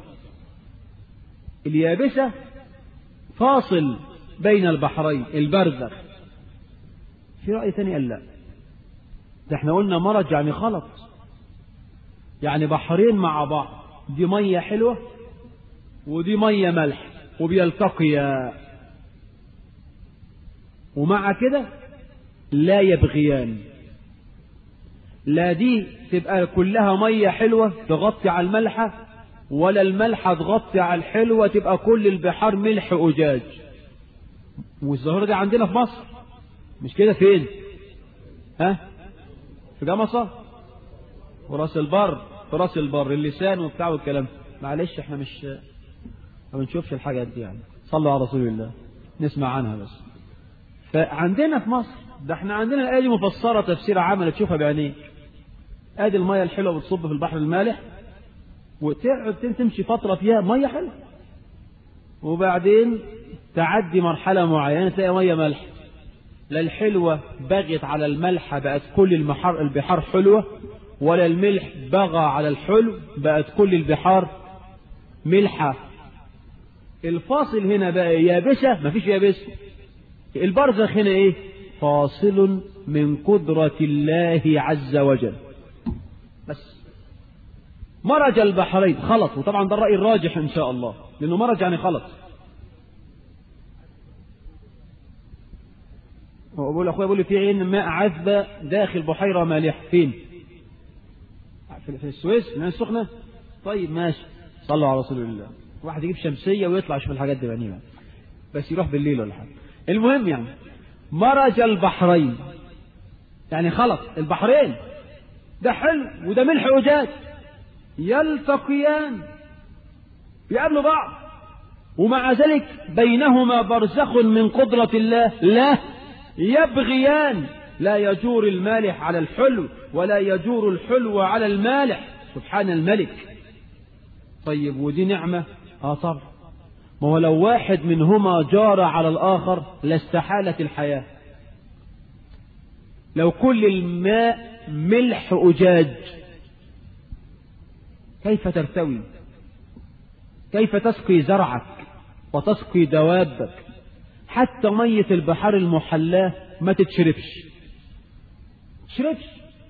اليابسة فاصل بين البحرين البرزخ في رأي ثاني قال لا ده احنا قلنا مرج يعني خلط يعني بحرين مع بعض دي مية حلوة ودي مية ملح وبيلتقيا ومع كده لا يبغيان لا دي تبقى كلها مية حلوة تغطي على الملحة ولا الملحة تغطي على الحلوة تبقى كل البحار ملح أجاج والظاهرة دي عندنا في مصر مش كده فين ها في جمصة وراس البر في راس البر اللسان وبتاع والكلام معلش احنا مش ما بنشوفش الحاجات دي يعني صلوا على رسول الله نسمع عنها بس فعندنا في مصر ده احنا عندنا الآية دي مفسرة تفسير عام تشوفها بعينيك ادي المية الحلوة بتصب في البحر المالح وتقعد تمشي فترة فيها مية حلوة وبعدين تعدي مرحلة معينة تلاقي مية ملح لا الحلوة بغت على الملحة بقت كل المحار البحار حلوة ولا الملح بغى على الحلو بقت كل البحار ملحة الفاصل هنا بقى يابسة مفيش يابسة البرزخ هنا ايه فاصل من قدرة الله عز وجل بس مرج البحرين خلط وطبعا ده الرأي الراجح ان شاء الله لانه مرج يعني خلط بقول اخويا بيقول لي في عين ماء عذبة داخل بحيرة مالحة فين في السويس العين السخنة طيب ماشي صلوا على رسول الله واحد يجيب شمسية ويطلع يشوف الحاجات دي بعينيه بس يروح بالليل ولا حاجة المهم يعني مرج البحرين يعني خلط البحرين ده حلو وده ملح أجاج يلتقيان يقابلوا بعض ومع ذلك بينهما برزخ من قدرة الله لا يبغيان لا يجور المالح على الحلو ولا يجور الحلو على المالح سبحان الملك طيب ودي نعمة اه طبعا ما هو لو واحد منهما جار على الآخر لاستحالت الحياة لو كل الماء ملح أجاج كيف ترتوي كيف تسقي زرعك وتسقي دوابك حتى مية البحر المحلاة ما تتشربش تشربش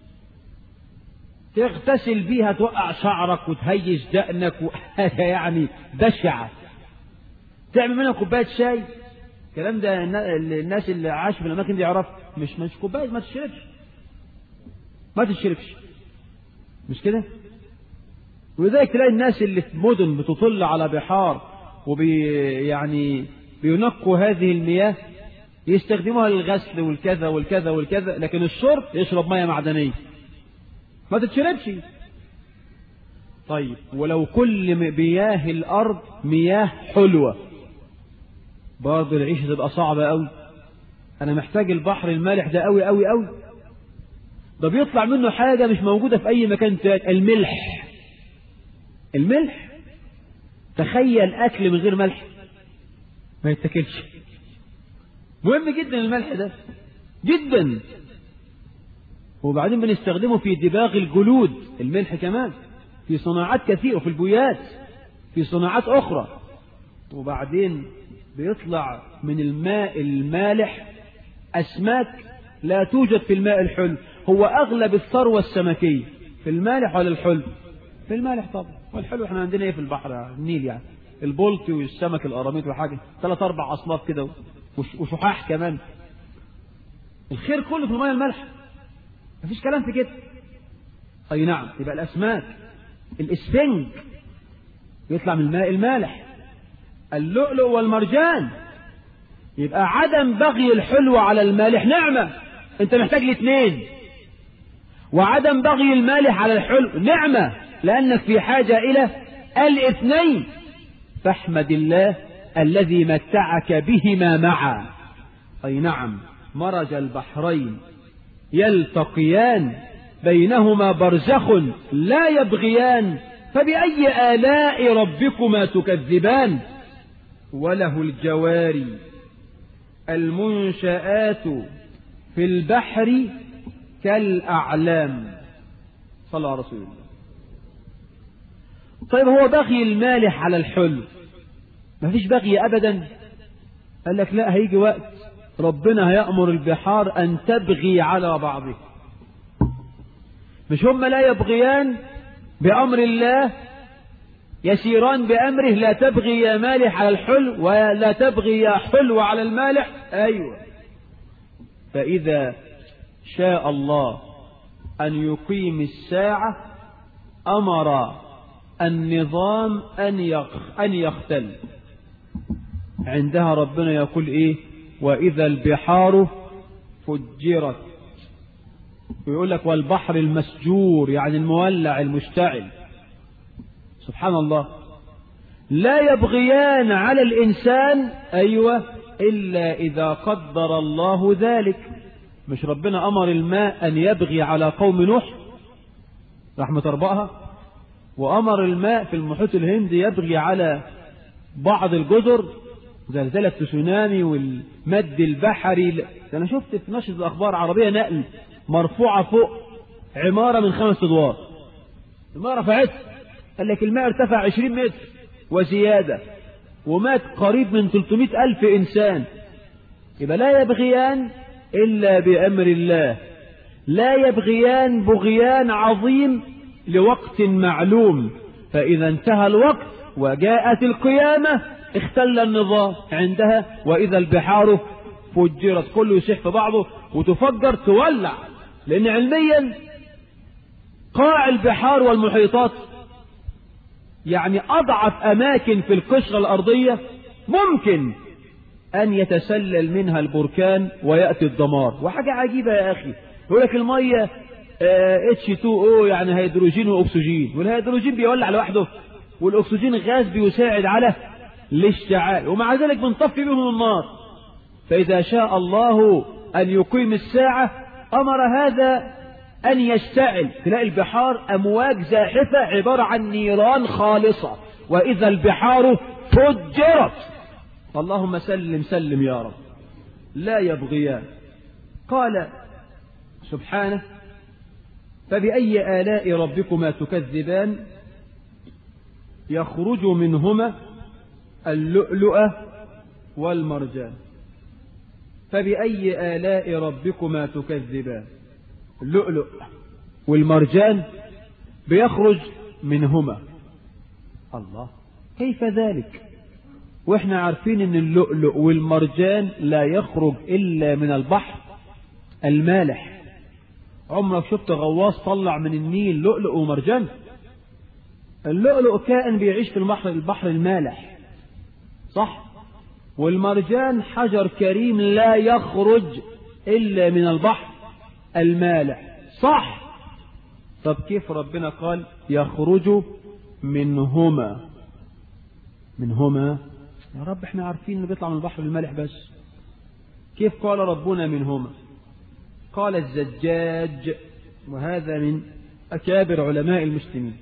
تغتسل بيها توقع شعرك وتهيج دقنك وحاجة يعني بشعة تعمل منها كوباية شاي الكلام ده الناس اللي عاشوا في الأماكن دي يعرف مش مش كوباية ما تشربش ما تشربش مش كده ولذلك تلاقي الناس اللي في مدن بتطل على بحار وبي يعني بينقوا هذه المياه يستخدموها للغسل والكذا والكذا والكذا لكن الشرب يشرب مياه معدنية ما تتشربش طيب ولو كل مياه الأرض مياه حلوة برضه العيشة تبقى صعبة قوي أنا محتاج البحر المالح ده قوي قوي قوي ده بيطلع منه حاجة مش موجودة في أي مكان تاني الملح الملح تخيل أكل من غير ملح ما يتاكلش مهم جدا الملح ده جدا وبعدين بنستخدمه في دباغ الجلود الملح كمان في صناعات كثيرة وفي البويات في صناعات أخرى وبعدين بيطلع من الماء المالح أسماك لا توجد في الماء الحلو هو أغلب الثروة السمكية في المالح ولا الحلو في المالح طبعا والحلو احنا عندنا ايه في البحر النيل يعني البلطي والسمك القراميط وحاجة ثلاث أربع أصناف كده وشحاح كمان الخير كله في الماء المالحة مفيش كلام في كده أي نعم يبقى الأسماك الإسفنج يطلع من الماء المالح اللؤلؤ والمرجان يبقى عدم بغي الحلو على المالح نعمة انت محتاج الاثنين وعدم بغي المالح على الحلو نعمة لأنك في حاجة إلى الاثنين فاحمد الله الذي متعك بهما معا أي نعم مرج البحرين يلتقيان بينهما برزخ لا يبغيان فبأي آلاء ربكما تكذبان وله الجواري المنشآت في البحر كالأعلام صلى على رسول الله طيب هو بغي المالح على الحلو ما فيش بغي أبدا قال لك لا هيجي وقت ربنا هيأمر البحار أن تبغي على بعضها مش هم لا يبغيان بأمر الله يسيران بأمره لا تبغي يا مالح على الحلو ولا تبغي يا حلو على المالح أيوة فإذا شاء الله أن يقيم الساعة أمر النظام أن أن يختل عندها ربنا يقول إيه وإذا البحار فجرت ويقول لك والبحر المسجور يعني المولع المشتعل سبحان الله لا يبغيان على الإنسان أيوة إلا إذا قدر الله ذلك مش ربنا أمر الماء أن يبغي على قوم نوح رحمة أربعها وأمر الماء في المحيط الهندي يبغي على بعض الجزر زلزلة تسونامي والمد البحري ده أنا شفت في نشرة الأخبار عربية نقل مرفوعة فوق عمارة من خمس أدوار ما رفعتها قال لك الماء ارتفع 20 متر وزيادة ومات قريب من 300 ألف إنسان يبقى لا يبغيان إلا بأمر الله لا يبغيان بغيان عظيم لوقت معلوم فإذا انتهى الوقت وجاءت القيامة اختل النظام عندها وإذا البحار فجرت كله يسيح في بعضه وتفجر تولع لأن علميا قاع البحار والمحيطات يعني أضعف أماكن في القشرة الأرضية ممكن أن يتسلل منها البركان ويأتي الدمار وحاجة عجيبة يا أخي يقول لك المية H2O يعني هيدروجين وأكسجين والهيدروجين بيولع لوحده والأكسجين غاز بيساعد على الاشتعال ومع ذلك بنطفي بهم النار فإذا شاء الله أن يقيم الساعة أمر هذا أن يشتعل تلاقي البحار أمواج زاحفة عبارة عن نيران خالصة وإذا البحار فجرت اللهم سلم سلم يا رب لا يبغيان قال سبحانه فبأي آلاء ربكما تكذبان يخرج منهما اللؤلؤة والمرجان فبأي آلاء ربكما تكذبان اللؤلؤ والمرجان بيخرج منهما الله كيف ذلك واحنا عارفين ان اللؤلؤ والمرجان لا يخرج الا من البحر المالح عمرك شفت غواص طلع من النيل لؤلؤ ومرجان اللؤلؤ كائن بيعيش في البحر البحر المالح صح والمرجان حجر كريم لا يخرج الا من البحر المالح صح طب كيف ربنا قال يخرج منهما منهما يا رب احنا عارفين انه بيطلع من البحر المالح بس كيف قال ربنا منهما قال الزجاج وهذا من أكابر علماء المسلمين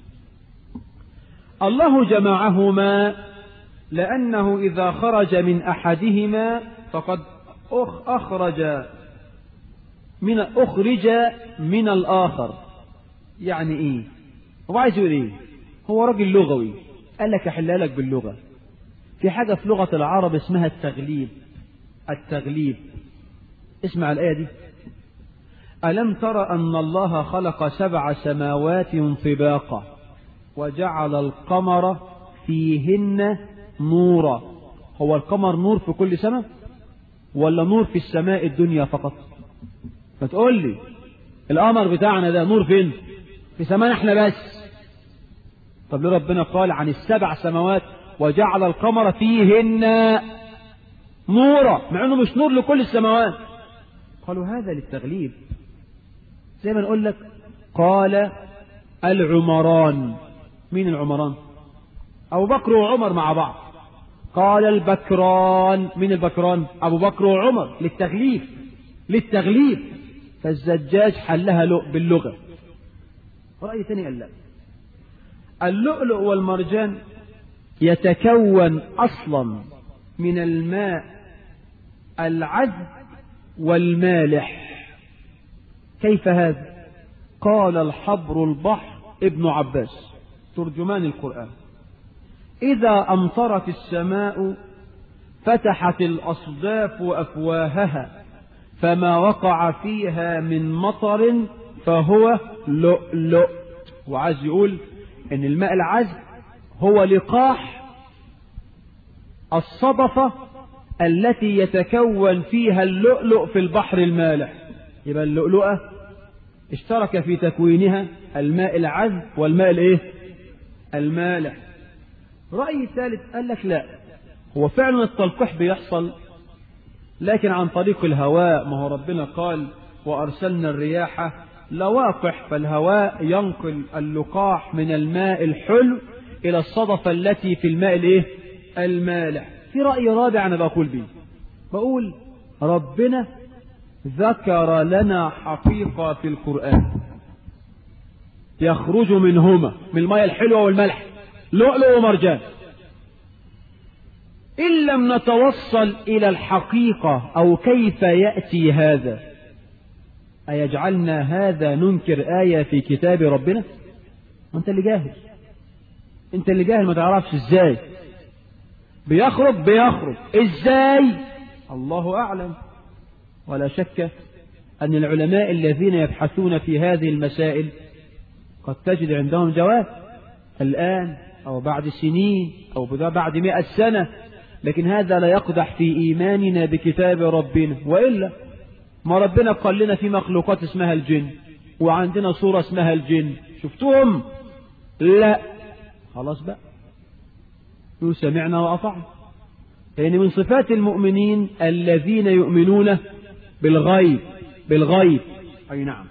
الله جمعهما لأنه إذا خرج من أحدهما فقد أخرج من أخرج من الآخر يعني إيه هو عايز يقول إيه هو راجل لغوي قال لك أحلها لك باللغة في حاجة في لغة العرب اسمها التغليب التغليب اسمع الآية دي ألم تر أن الله خلق سبع سماوات طباقا وجعل القمر فيهن نورا هو القمر نور في كل سماء ولا نور في السماء الدنيا فقط فتقول لي القمر بتاعنا ده نور فين في سماء احنا بس طب ليه ربنا قال عن السبع سماوات وجعل القمر فيهن نورا مع انه مش نور لكل السماوات قالوا هذا للتغليب زي ما نقول لك قال العمران مين العمران أبو بكر وعمر مع بعض قال البكران من البكران أبو بكر وعمر للتغليف للتغليف فالزجاج حلها باللغة رأي ثاني قال لا اللؤلؤ والمرجان يتكون أصلا من الماء العذب والمالح كيف هذا قال الحبر البحر ابن عباس ترجمان القرآن إذا أمطرت السماء فتحت الأصداف أفواهها فما وقع فيها من مطر فهو لؤلؤ وعايز يقول ان الماء العذب هو لقاح الصدفة التي يتكون فيها اللؤلؤ في البحر المالح يبقى اللؤلؤة اشترك في تكوينها الماء العذب والماء الايه المالح رأي ثالث قال لك لا هو فعلا التلقيح بيحصل لكن عن طريق الهواء ما هو ربنا قال وأرسلنا الرياح لواقح فالهواء ينقل اللقاح من الماء الحلو إلى الصدفة التي في الماء الايه المالح في رأي رابع أنا بقول به بقول ربنا ذكر لنا حقيقة في القرآن يخرج منهما من الماء الحلوة والملح لؤلؤ ومرجان إن لم نتوصل إلى الحقيقة أو كيف يأتي هذا أيجعلنا هذا ننكر آية في كتاب ربنا أنت اللي جاهل أنت اللي جاهل ما تعرفش إزاي بيخرج بيخرج إزاي الله أعلم ولا شك أن العلماء الذين يبحثون في هذه المسائل قد تجد عندهم جواب الآن أو بعد سنين أو بعد مئة سنة لكن هذا لا يقدح في إيماننا بكتاب ربنا وإلا ما ربنا قال لنا في مخلوقات اسمها الجن وعندنا صورة اسمها الجن شفتوهم لا خلاص بقى يقول سمعنا وأطعنا يعني من صفات المؤمنين الذين يؤمنون بالغيب بالغيب أي نعم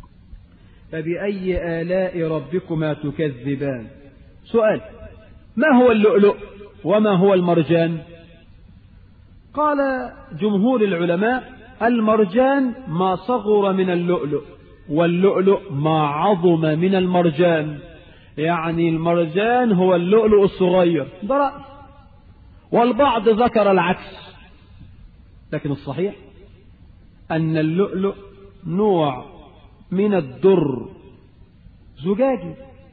فبأي آلاء ربكما تكذبان سؤال ما هو اللؤلؤ وما هو المرجان قال جمهور العلماء المرجان ما صغر من اللؤلؤ واللؤلؤ ما عظم من المرجان يعني المرجان هو اللؤلؤ الصغير ده رأي والبعض ذكر العكس لكن الصحيح أن اللؤلؤ نوع من الدر زجاجي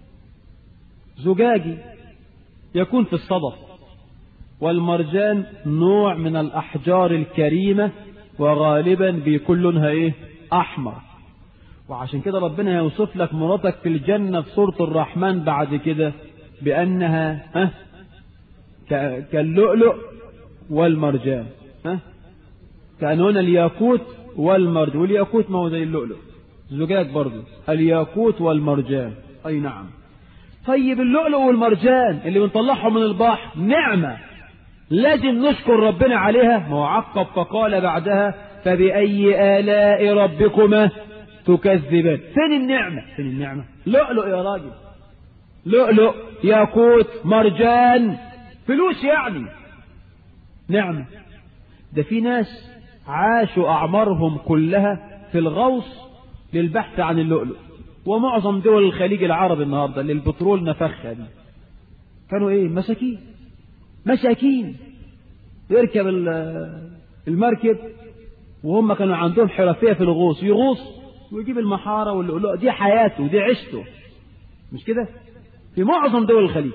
زجاجي يكون في الصدف والمرجان نوع من الأحجار الكريمة وغالبا بيكون لونها ايه احمر وعشان كده ربنا يوصف لك مراتك في الجنة في سورة الرحمن بعد كده بأنها ها كاللؤلؤ والمرجان ها كان هنا الياقوت والمرجان والياقوت ما هو زي اللؤلؤ زجاج برضه الياقوت والمرجان أي نعم طيب اللؤلؤ والمرجان اللي بنطلعهم من البحر نعمة لازم نشكر ربنا عليها ما هو عقب فقال بعدها فبأي آلاء ربكما تكذبان فين النعمة فين النعمة لؤلؤ يا راجل لؤلؤ ياقوت مرجان فلوس يعني نعمة ده في ناس عاشوا أعمارهم كلها في الغوص للبحث عن اللؤلؤ ومعظم دول الخليج العربي النهارده اللي البترول نفخها دي كانوا ايه مساكين مساكين يركب المركب وهم كانوا عندهم حرفية في الغوص يغوص ويجيب المحارة واللؤلؤ دي حياته دي عيشته مش كده في معظم دول الخليج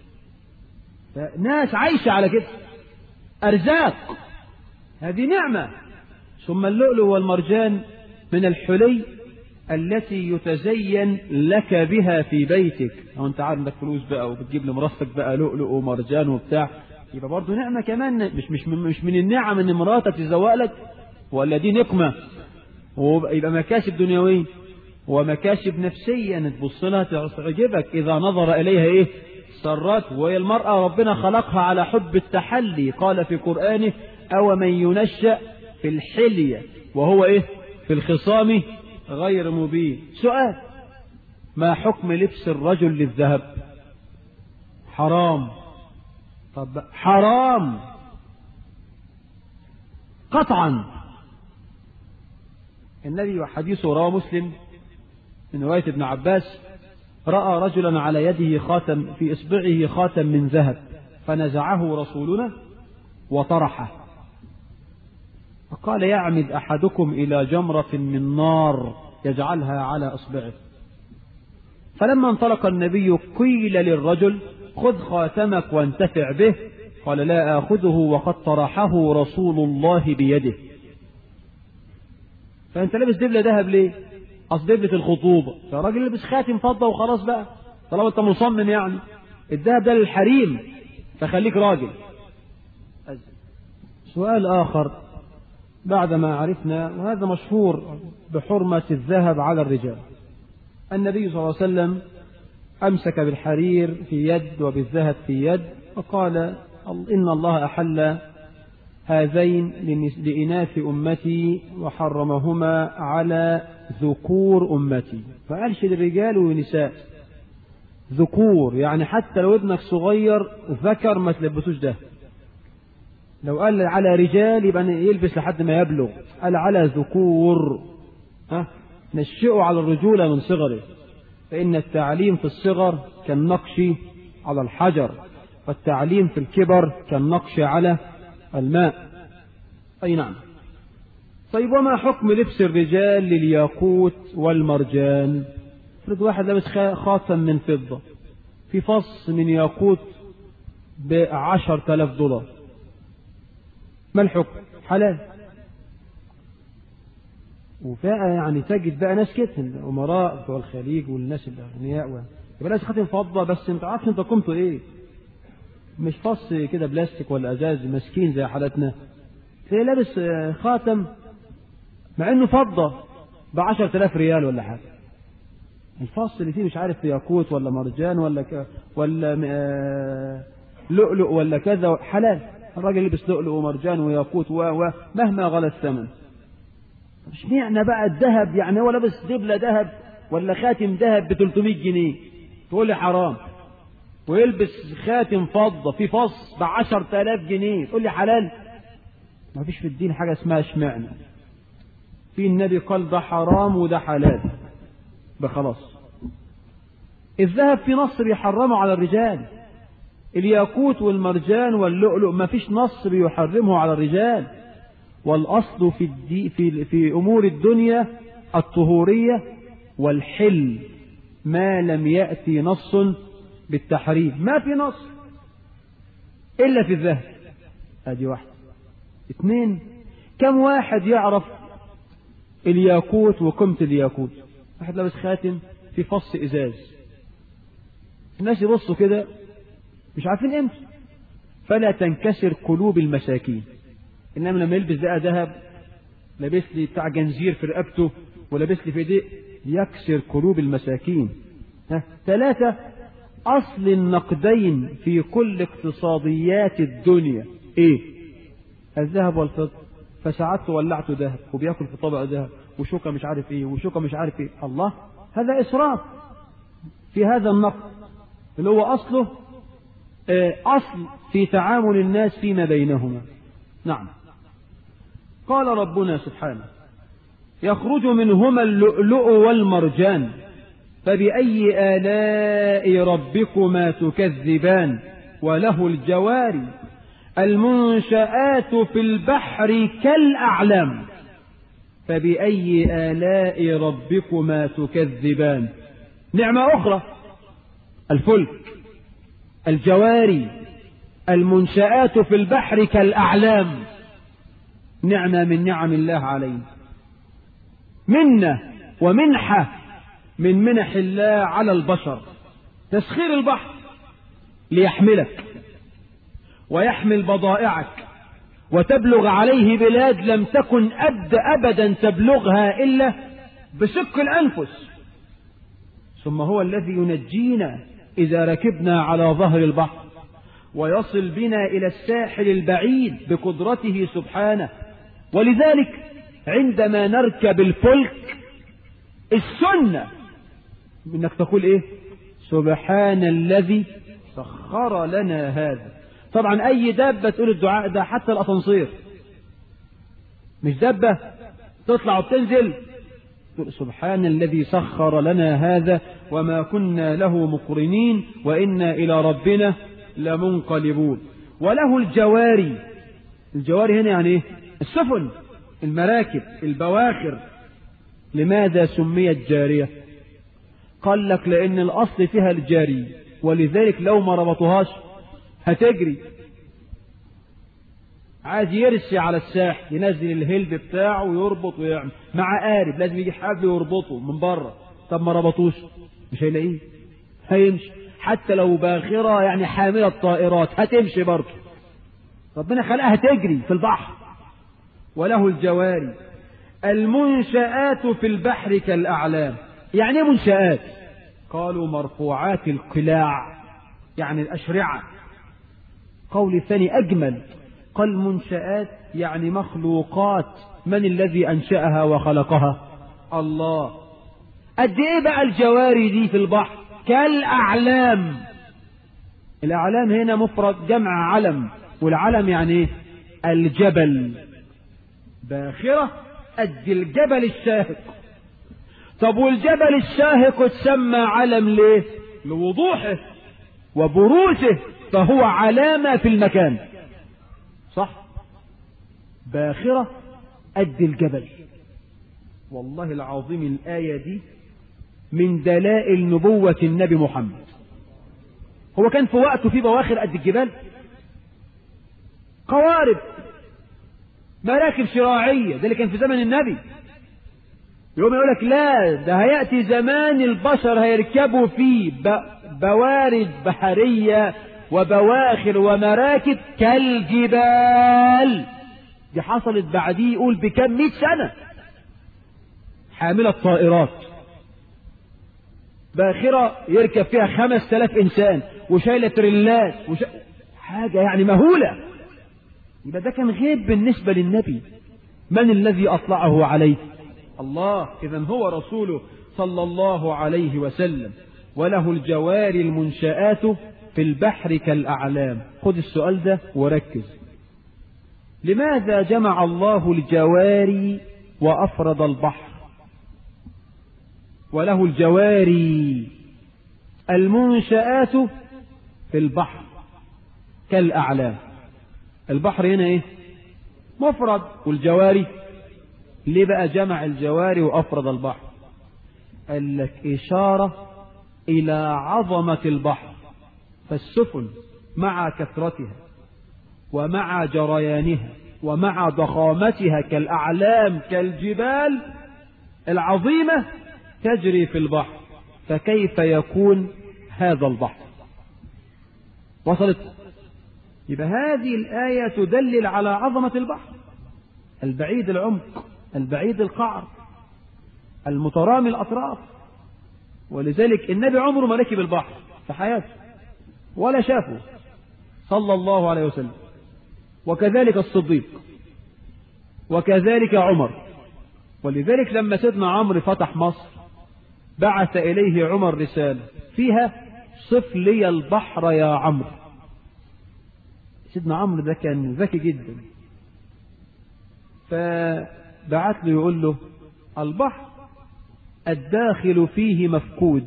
ناس عايشة على كده أرزاق هذه نعمة ثم اللؤلؤ والمرجان من الحلي التي يتزين لك بها في بيتك او انت عندك فلوس بقى وبتجيب لمراتك بقى لؤلؤ ومرجان وبتاع يبقى برضه نعمة كمان مش مش مش من النعم ان مراتك تزوق لك ولا دي نقمة ويبقى مكاسب دنيوية ومكاسب نفسية ان تبص لها تعجبك اذا نظر اليها ايه سرت وهي المرأة ربنا خلقها على حب التحلي قال في قرآنه او من ينشأ في الحلية وهو ايه في الخصام غير مبين سؤال ما حكم لبس الرجل للذهب حرام طب حرام قطعا النبي وحديثه رواه مسلم من رواية ابن عباس رأى رجلا على يده خاتم في إصبعه خاتم من ذهب فنزعه رسولنا وطرحه فقال يعمد أحدكم إلى جمرة من نار يجعلها على إصبعه فلما انطلق النبي قيل للرجل خذ خاتمك وانتفع به قال لا آخذه وقد طرحه رسول الله بيده فأنت لابس دبلة ذهب ليه أصل دبلة الخطوبة فالراجل لابس خاتم فضة وخلاص بقى طالما أنت مصمم يعني الذهب ده للحريم فخليك راجل سؤال آخر بعدما عرفنا وهذا مشهور بحرمة الذهب على الرجال النبي صلى الله عليه وسلم أمسك بالحرير في يد وبالذهب في يد وقال إن الله أحل هذين لإناث أمتي وحرمهما على ذكور أمتي فقالش للرجال والنساء ذكور يعني حتى لو ابنك صغير ذكر ما تلبسوش ده لو قال على رجال يبقى يلبس لحد ما يبلغ قال على ذكور ها نشئه على الرجولة من صغره فإن التعليم في الصغر كالنقش على الحجر والتعليم في الكبر كالنقش على الماء أي نعم طيب وما حكم لبس الرجال للياقوت والمرجان افرض واحد لابس خاتم من فضة في فص من ياقوت بعشر تلاف دولار ما الحكم حلال وفاء يعني تجد بقى ناس كده الأمراء بتوع الخليج والناس الأغنياء و... يبقى لابس خاتم فضة بس انت عارف انت قيمته ايه مش فص كده بلاستيك ولا ازاز مسكين زي حالتنا تلاقيه لابس خاتم مع انه فضة بعشر تلاف ريال ولا حاجة الفص اللي فيه مش عارف ياقوت ولا مرجان ولا ك... ولا لؤلؤ ولا كذا حلال الراجل يلبس لؤلؤ ومرجان وياقوت ومهما غلى الثمن مش معنى بقى الذهب يعني هو لابس دبلة ذهب ولا خاتم ذهب ب 300 جنيه تقول لي حرام ويلبس خاتم فضة في فص ب 10000 جنيه تقول لي حلال ما فيش في الدين حاجة اسمها اشمعنى في النبي قال ده حرام وده حلال بخلاص الذهب في نص بيحرمه على الرجال الياقوت والمرجان واللؤلؤ ما فيش نص بيحرمه على الرجال والأصل في, الدي في, في أمور الدنيا الطهورية والحل ما لم يأتي نص بالتحريم ما في نص إلا في الذهب ادي واحدة اثنين كم واحد يعرف الياقوت وقيمة الياقوت واحد لابس خاتم في فص ازاز الناس يبصوا كده مش عارفين امتى فلا تنكسر قلوب المساكين انما لما يلبس بقى ذهب لابس لي بتاع جنزير في رقبته ولابس لي في ايديه يكسر قلوب المساكين ها ثلاثة أصل النقدين في كل اقتصاديات الدنيا إيه؟ الذهب والفضة فساعات ولعت ذهب وبياكل في طبق ذهب وشوكة مش عارف ايه وشوكة مش عارف ايه الله هذا إسراف في هذا النقد اللي هو أصله أصل في تعامل الناس فيما بينهما نعم قال ربنا سبحانه يخرج منهما اللؤلؤ والمرجان فبأي آلاء ربكما تكذبان وله الجواري المنشآت في البحر كالأعلام فبأي آلاء ربكما تكذبان نعمة أخرى الفلك الجواري المنشآت في البحر كالأعلام نعمة من نعم الله علينا منة ومنحة من منح الله على البشر تسخير البحر ليحملك ويحمل بضائعك وتبلغ عليه بلاد لم تكن أبد أبدا تبلغها إلا بشق الأنفس ثم هو الذي ينجينا إذا ركبنا على ظهر البحر ويصل بنا إلى الساحل البعيد بقدرته سبحانه ولذلك عندما نركب الفلك السنة انك تقول ايه سبحان الذي سخر لنا هذا طبعا اي دابة تقول الدعاء ده حتى الاسانسير مش دابة تطلع وبتنزل تقول سبحان الذي سخر لنا هذا وما كنا له مقرنين وإنا إلى ربنا لمنقلبون وله الجواري الجواري هنا يعني ايه السفن المراكب البواخر لماذا سميت جارية قال لك لأن الأصل فيها الجاري ولذلك لو ما ربطوهاش هتجري عايز يرسي على الساح ينزل الهلب بتاعه ويربط ويعمل مع قارب لازم يجي حبل يربطه من بره طب ما ربطوش مش هيلاقيه هيمشي حتى لو باخرة يعني حاملة طائرات هتمشي برضه ربنا خلقها تجري في البحر وله الجواري المنشآت في البحر كالأعلام يعني ايه منشآت قالوا مرفوعات القلاع يعني الأشرعة قول الثاني أجمل قال منشآت يعني مخلوقات من الذي أنشأها وخلقها الله قد إيه بقى الجواري دي في البحر كالأعلام الأعلام هنا مفرد جمع علم والعلم يعني إيه الجبل باخرة قد الجبل الشاهق طب والجبل الشاهق اتسمى علم ليه لوضوحه وبروزه فهو علامة في المكان صح باخرة قد الجبل والله العظيم الآية دي من دلائل نبوة النبي محمد هو كان في وقته في بواخر قد الجبال قوارب مراكب شراعية ده اللي كان في زمن النبي يوم يقول لك لا ده هيأتي زمان البشر هيركبوا فيه بوارد بحرية وبواخر ومراكب كالجبال دي حصلت بعديه يقول بكم مئة سنة حاملة طائرات باخرة يركب فيها خمس تلاف إنسان وشايلة تريلات وش... حاجة يعني مهولة يبقى ده كان غيب بالنسبة للنبي من الذي أطلعه عليه الله إذا هو رسوله صلى الله عليه وسلم وله الجواري المنشآت في البحر كالأعلام خذ السؤال ده وركز لماذا جمع الله الجواري وأفرد البحر وله الجواري المنشآت في البحر كالأعلام البحر هنا ايه مفرد والجواري ليه بقى جمع الجواري وأفرد البحر قال لك إشارة إلى عظمة البحر فالسفن مع كثرتها ومع جريانها ومع ضخامتها كالأعلام كالجبال العظيمة تجري في البحر فكيف يكون هذا البحر وصلت يبقى هذه الآية تدلل على عظمة البحر البعيد العمق البعيد القعر المترامي الأطراف ولذلك النبي عمره ما ركب البحر في حياته ولا شافه صلى الله عليه وسلم وكذلك الصديق وكذلك عمر ولذلك لما سيدنا عمرو فتح مصر بعث إليه عمر رسالة فيها صف لي البحر يا عمرو سيدنا عمرو ده كان ذكي جدا فبعت له يقول له البحر الداخل فيه مفقود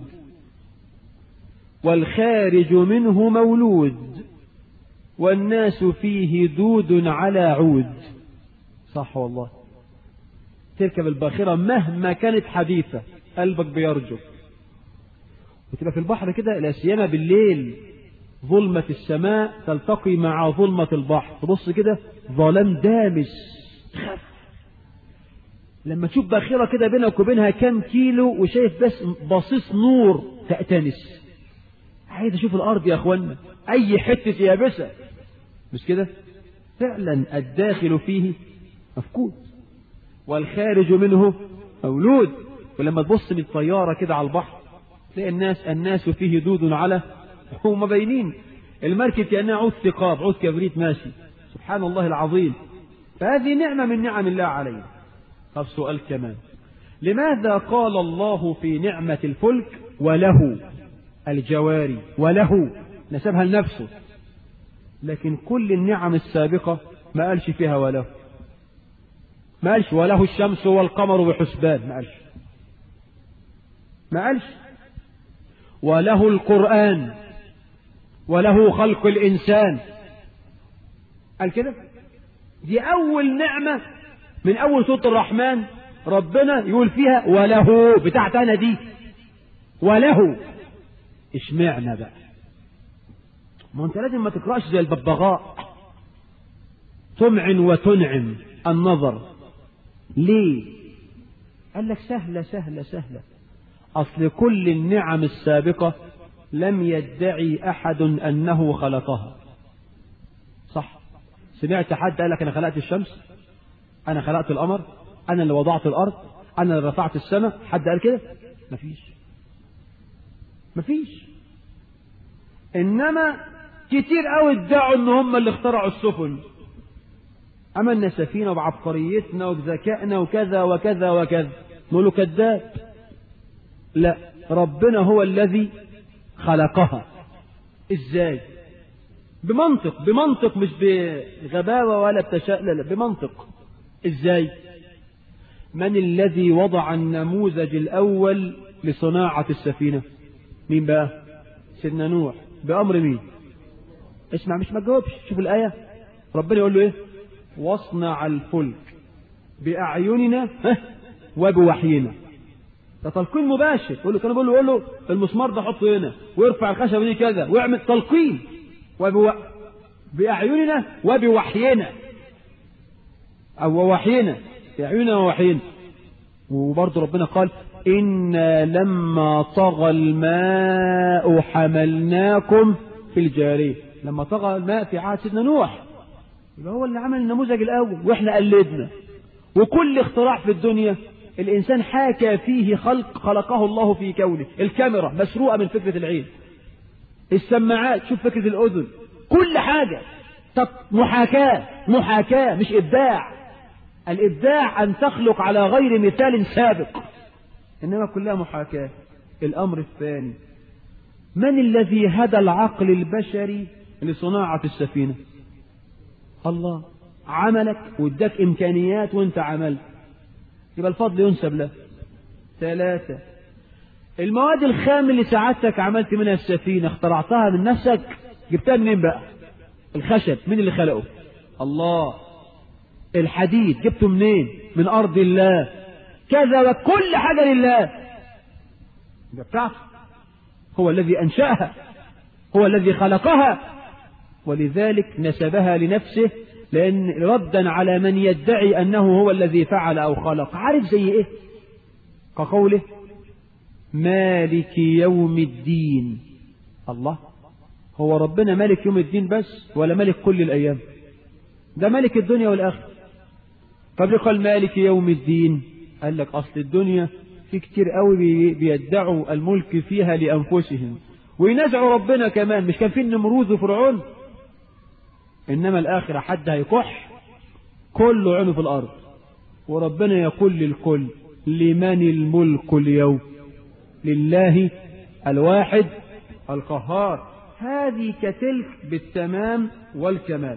والخارج منه مولود والناس فيه دود على عود صح والله تركب الباخرة مهما كانت حديثة قلبك بيرجو وتبقى في البحر كده لا سيما بالليل ظلمة السماء تلتقي مع ظلمة البحر تبص كده ظلام دامس خف لما تشوف باخرة كده بينك وبينها كام كيلو وشايف بس بصيص نور تأتنس عايز اشوف الارض يا اخوانا اي حتة يابسة مش كده فعلا الداخل فيه مفقود والخارج منه مولود ولما تبص من الطيارة كده على البحر تلاقي الناس الناس فيه دود على هم باينين المركب كأنها عود ثقاب عود كبريت ماشي سبحان الله العظيم فهذه نعمة من نعم الله علينا طب سؤال كمان لماذا قال الله في نعمة الفلك وله الجواري وله نسبها لنفسه لكن كل النعم السابقة ما قالش فيها وله ما قالش وله الشمس والقمر بحسبان ما قالش ما قالش وله القرآن وله خلق الإنسان قال كده دي أول نعمة من أول سورة الرحمن ربنا يقول فيها وله بتاعت أنا دي وله اشمعنا بقى ما انت لازم ما تقرأش زي الببغاء تمعن وتنعم النظر ليه قال لك سهلة سهلة سهلة أصل كل النعم السابقة لم يدعي أحد أنه خلقها صح سمعت حد قال لك أنا خلقت الشمس أنا خلقت القمر أنا اللي وضعت الأرض أنا اللي رفعت السماء حد قال كده مفيش مفيش إنما كتير قوي ادعوا ان هم اللي اخترعوا السفن عملنا سفينة بعبقريتنا وبذكائنا وكذا وكذا وكذا نقول له كذاب لا ربنا هو الذي خلقها ازاي بمنطق بمنطق مش بغباوة ولا بتشاء لا لا بمنطق ازاي من الذي وضع النموذج الاول لصناعة السفينة مين بقى سيدنا نوح بأمر مين اسمع مش ما تجاوبش شوف الآية ربنا يقول له ايه واصنع الفلك بأعيننا وبوحينا ده تلقين مباشر يقول له كان بيقول له يقول له المسمار ده حطه هنا ويرفع الخشبه دي كذا ويعمل تلقين وبو... بأعيننا وبوحينا أو وحينا بأعيننا ووحينا وبرضه ربنا قال إنا لما طغى الماء حملناكم في الجارية لما طغى الماء في عهد سيدنا نوح يبقى هو اللي عمل النموذج الأول وإحنا قلدنا وكل اختراع في الدنيا الإنسان حاكى فيه خلق خلقه الله في كونه الكاميرا مسروقة من فكرة العين السماعات شوف فكرة الأذن كل حاجة طب محاكاة محاكاة مش إبداع الإبداع أن تخلق على غير مثال سابق إنما كلها محاكاة الأمر الثاني من الذي هدى العقل البشري لصناعة السفينة الله عملك واداك إمكانيات وانت عملت يبقى الفضل ينسب له ثلاثة المواد الخام اللي سعادتك عملت منها السفينة اخترعتها من نفسك جبتها منين بقى الخشب مين اللي خلقه الله الحديد جبته منين من أرض الله كذا وكل حاجة لله ده بتاعته هو الذي أنشأها هو الذي خلقها ولذلك نسبها لنفسه لأن ردا على من يدعي أنه هو الذي فعل أو خلق عارف زي إيه كقوله مالك يوم الدين الله هو ربنا مالك يوم الدين بس ولا مالك كل الأيام ده مالك الدنيا والآخرة طب ليه قال مالك يوم الدين قال لك أصل الدنيا في كتير قوي بيدعوا الملك فيها لأنفسهم وينازعوا ربنا كمان مش كان في النمروذ وفرعون إنما الآخرة حد هيكح كله عينه في الأرض وربنا يقول للكل لمن الملك اليوم لله الواحد القهار هذه كتلك بالتمام والكمال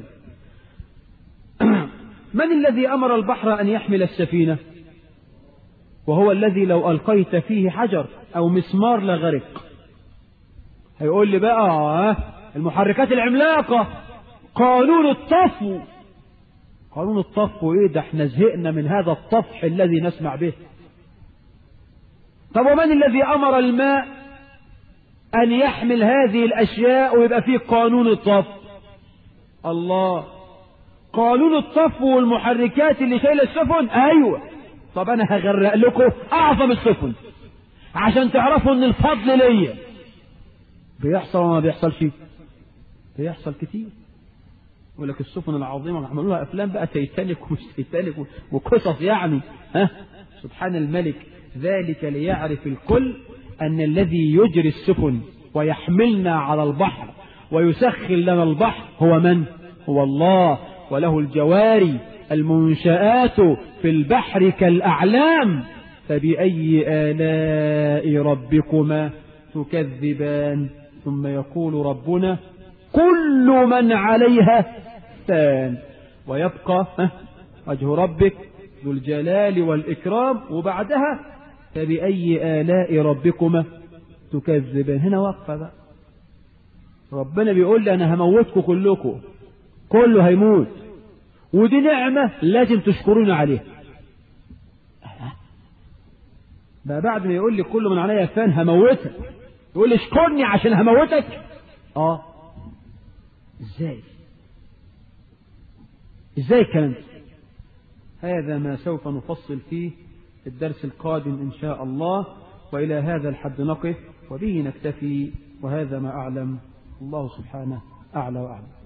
من الذي أمر البحر أن يحمل السفينة وهو الذي لو ألقيت فيه حجر أو مسمار لغرق هيقول لي بقى المحركات العملاقة قانون الطفو قانون الطفو ايه ده احنا زهقنا من هذا الطفح الذي نسمع به طب ومن الذي امر الماء ان يحمل هذه الاشياء ويبقى فيه قانون الطفو الله قانون الطفو والمحركات اللي شايله السفن ايوه طب انا هغرق لكم اعظم السفن عشان تعرفوا ان الفضل ليا بيحصل وما بيحصلش بيحصل كتير يقول لك السفن العظيمة عملوا لها أفلام بقى تيتانيك ومش تيتانيك وقصص يعني ها سبحان الملك ذلك ليعرف الكل أن الذي يجري السفن ويحملنا على البحر ويسخر لنا البحر هو من؟ هو الله وله الجواري المنشآت في البحر كالأعلام فبأي آلاء ربكما تكذبان ثم يقول ربنا كل من عليها فان ويبقى وجه ربك ذو الجلال والإكرام وبعدها فبأي آلاء ربكما تكذبان هنا وقفة بقى ربنا بيقول لي أنا هموتكم كلكم كله هيموت ودي نعمة لازم تشكروني عليها بقى بعد ما يقول لي كل من عليا فان هموتك يقول لي اشكرني عشان هموتك اه ازاي ازاي الكلام ده هذا ما سوف نفصل فيه في الدرس القادم إن شاء الله وإلى هذا الحد نقف وبه نكتفي وهذا ما أعلم الله سبحانه أعلى وأعلم